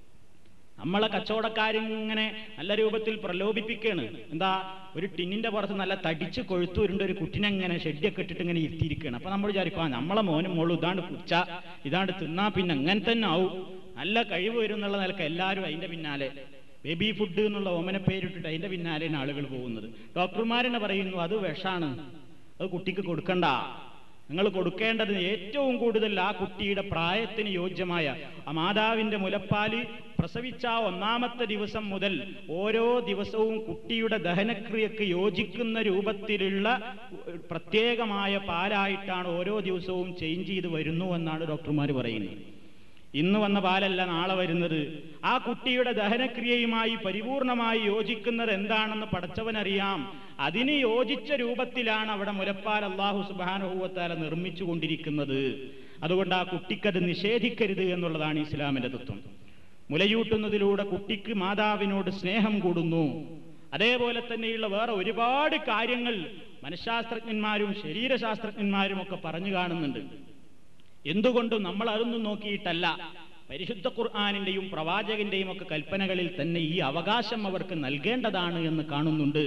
നമ്മളെ കച്ചവടക്കാരിങ്ങനെ നല്ല രൂപത്തിൽ പ്രലോഭിപ്പിക്കാണ് എന്താ ഒരു ടിന്നിന്റെ പുറത്ത് നല്ല തടിച്ച് കൊഴുത്തൂരുണ്ട് ഒരു കുട്ടിനെങ്ങനെ ഷെഡിയൊക്കെ ഇട്ടിട്ട് ഇങ്ങനെ ഇരുത്തിയിരിക്കുകയാണ് അപ്പൊ നമ്മൾ വിചാരിക്കും ആ നമ്മളെ മോനും മോളും ഇതാണ്ട് കുച്ച ഇതാണ്ട് തിന്നാ പിന്നെ അങ്ങനെ തന്നെ ആവും നല്ല കഴിവ് വരും എന്നുള്ള നിലക്ക് എല്ലാവരും അതിന്റെ പിന്നാലെ ബേബി ഫുഡ് എന്നുള്ള ഓമന പേരിട്ടിട്ട് അതിന്റെ പിന്നാലെയാണ് ആളുകൾ പോകുന്നത് ഡോക്ടർമാരെന്നെ പറയുന്നു അത് വിഷാണ് അത് കുട്ടിക്ക് കൊടുക്കണ്ട നിങ്ങൾ കൊടുക്കേണ്ടത് ഏറ്റവും കൂടുതൽ ആ കുട്ടിയുടെ പ്രായത്തിന് യോജ്യമായ ആ മാതാവിന്റെ മുലപ്പാല് പ്രസവിച്ച ആ ഒന്നാമത്തെ ദിവസം മുതൽ ഓരോ ദിവസവും കുട്ടിയുടെ ദഹനക്രിയക്ക് യോജിക്കുന്ന രൂപത്തിലുള്ള പ്രത്യേകമായ പാലായിട്ടാണ് ഓരോ ദിവസവും ചേഞ്ച് ചെയ്ത് വരുന്നു എന്നാണ് ഡോക്ടർമാർ പറയുന്നത് ഇന്ന് വന്ന പാലല്ല നാളെ വരുന്നത് ആ കുട്ടിയുടെ ദഹനക്രിയയുമായി പരിപൂർണമായി യോജിക്കുന്നത് എന്താണെന്ന് പടച്ചവനറിയാം അതിന് യോജിച്ച രൂപത്തിലാണ് അവിടെ മുലപ്പാൽ അള്ളാഹു സുബാനുഭവത്താല നിർമ്മിച്ചു കൊണ്ടിരിക്കുന്നത് അതുകൊണ്ട് ആ കുട്ടിക്കത് നിഷേധിക്കരുത് എന്നുള്ളതാണ് ഇസ്ലാമിന്റെ തത്വം മുലയൂട്ടുന്നതിലൂടെ കുട്ടിക്ക് മാതാവിനോട് സ്നേഹം കൂടുന്നു അതേപോലെ തന്നെയുള്ള വേറെ ഒരുപാട് കാര്യങ്ങൾ മനഃശാസ്ത്രജ്ഞന്മാരും ശരീരശാസ്ത്രജ്ഞന്മാരും ഒക്കെ പറഞ്ഞു കാണുന്നുണ്ട് എന്തുകൊണ്ടും നമ്മൾ അതൊന്നും നോക്കിയിട്ടല്ല പരിശുദ്ധ ഖുർആാനിന്റെയും പ്രവാചകന്റെയും ഒക്കെ കൽപ്പനകളിൽ തന്നെ ഈ അവകാശം അവർക്ക് നൽകേണ്ടതാണ് എന്ന് കാണുന്നുണ്ട്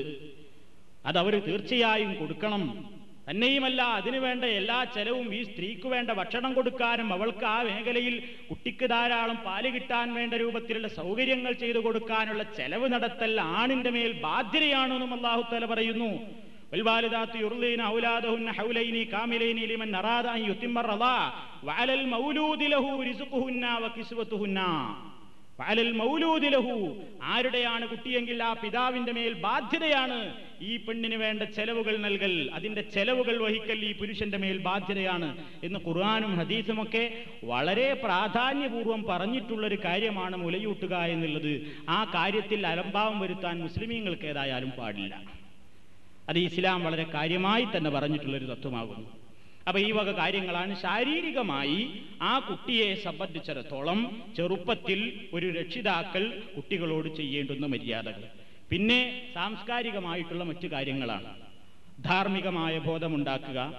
അതവർ തീർച്ചയായും കൊടുക്കണം തന്നെയുമല്ല അതിനു വേണ്ട എല്ലാ ചെലവും ഈ സ്ത്രീക്ക് വേണ്ട ഭക്ഷണം കൊടുക്കാനും അവൾക്ക് ആ മേഖലയിൽ കുട്ടിക്ക് ധാരാളം പാല് കിട്ടാൻ വേണ്ട രൂപത്തിലുള്ള സൗകര്യങ്ങൾ ചെയ്തു കൊടുക്കാനുള്ള ചെലവ് നടത്തൽ ആണിന്റെ മേൽ ബാധ്യതയാണെന്നും അള്ളാഹു തല പറയുന്നു والوالدات يرضين أولادهن حولين كاملين لمن أراد أن يتم الرضاعة وعلى المولود له رزقهن وكسوتهن വഅലൽ മൗലൂദി ലഹു ആരുടെയാണ് കുട്ടിയെങ്കിൽ ആ പിതാവിന്റെ മേൽ ബാധ്യതയാണ് ഈ പെണ്ണിന് വേണ്ട ചെലവുകൾ നൽകൽ അതിന്റെ ചെലവുകൾ വഹിക്കൽ ഈ പുരുഷന്റെ മേൽ ബാധ്യതയാണ് എന്ന് ഖുർആാനും ഹദീസും ഒക്കെ വളരെ പ്രാധാന്യപൂർവ്വം പറഞ്ഞിട്ടുള്ള ഒരു കാര്യമാണ് മുലയൂട്ടുക എന്നുള്ളത് ആ കാര്യത്തിൽ അലംഭാവം വരുത്താൻ മുസ്ലിമീങ്ങൾക്ക് ഏതായാലും പാടില്ല അത് ഇസ്ലാം വളരെ കാര്യമായി തന്നെ പറഞ്ഞിട്ടുള്ളൊരു തത്വമാകുന്നു അപ്പൊ ഈ വക കാര്യങ്ങളാണ് ശാരീരികമായി ആ കുട്ടിയെ സംബന്ധിച്ചിടത്തോളം ചെറുപ്പത്തിൽ ഒരു രക്ഷിതാക്കൾ കുട്ടികളോട് ചെയ്യേണ്ടുന്ന മര്യാദകൾ പിന്നെ സാംസ്കാരികമായിട്ടുള്ള മറ്റു കാര്യങ്ങളാണ് ധാർമ്മികമായ ബോധമുണ്ടാക്കുക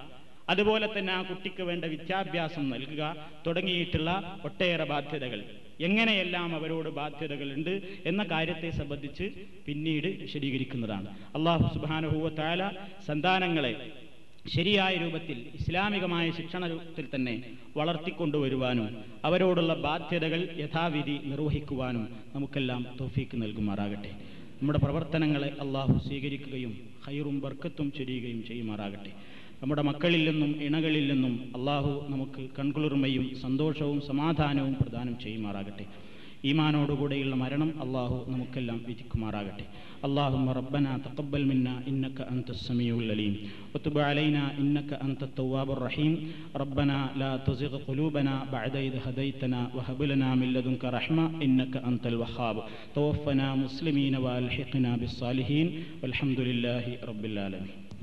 അതുപോലെ തന്നെ ആ കുട്ടിക്ക് വേണ്ട വിദ്യാഭ്യാസം നൽകുക തുടങ്ങിയിട്ടുള്ള ഒട്ടേറെ ബാധ്യതകൾ എങ്ങനെയെല്ലാം അവരോട് ബാധ്യതകളുണ്ട് എന്ന കാര്യത്തെ സംബന്ധിച്ച് പിന്നീട് വിശദീകരിക്കുന്നതാണ് അള്ളാഹു സുബാനുഭൂവ താല സന്താനങ്ങളെ ശരിയായ രൂപത്തിൽ ഇസ്ലാമികമായ ശിക്ഷണത്തിൽ തന്നെ വളർത്തിക്കൊണ്ടുവരുവാനും അവരോടുള്ള ബാധ്യതകൾ യഥാവിധി നിർവഹിക്കുവാനും നമുക്കെല്ലാം തോഫീക്ക് നൽകുമാറാകട്ടെ നമ്മുടെ പ്രവർത്തനങ്ങളെ അള്ളാഹു സ്വീകരിക്കുകയും ഹൈറും ബർക്കത്തും ചൊരിയുകയും ചെയ്യുമാറാകട്ടെ നമ്മുടെ മക്കളിൽ നിന്നും ഇണകളിൽ നിന്നും അള്ളാഹു നമുക്ക് കൺകുളിർമയും സന്തോഷവും സമാധാനവും പ്രദാനം ചെയ്യുമാറാകട്ടെ ഈമാനോടുകൂടെയുള്ള മരണം അള്ളാഹു നമുക്കെല്ലാം വിധിക്കുമാറാകട്ടെ اللهم ربنا تقبل منا إنك أنت السميع العليم وتب علينا إنك أنت التواب الرحيم ربنا لا تزغ قلوبنا بعد إذ هديتنا وهب لنا من لدنك رحمة إنك أنت الوهاب توفنا مسلمين وألحقنا بالصالحين والحمد لله رب العالمين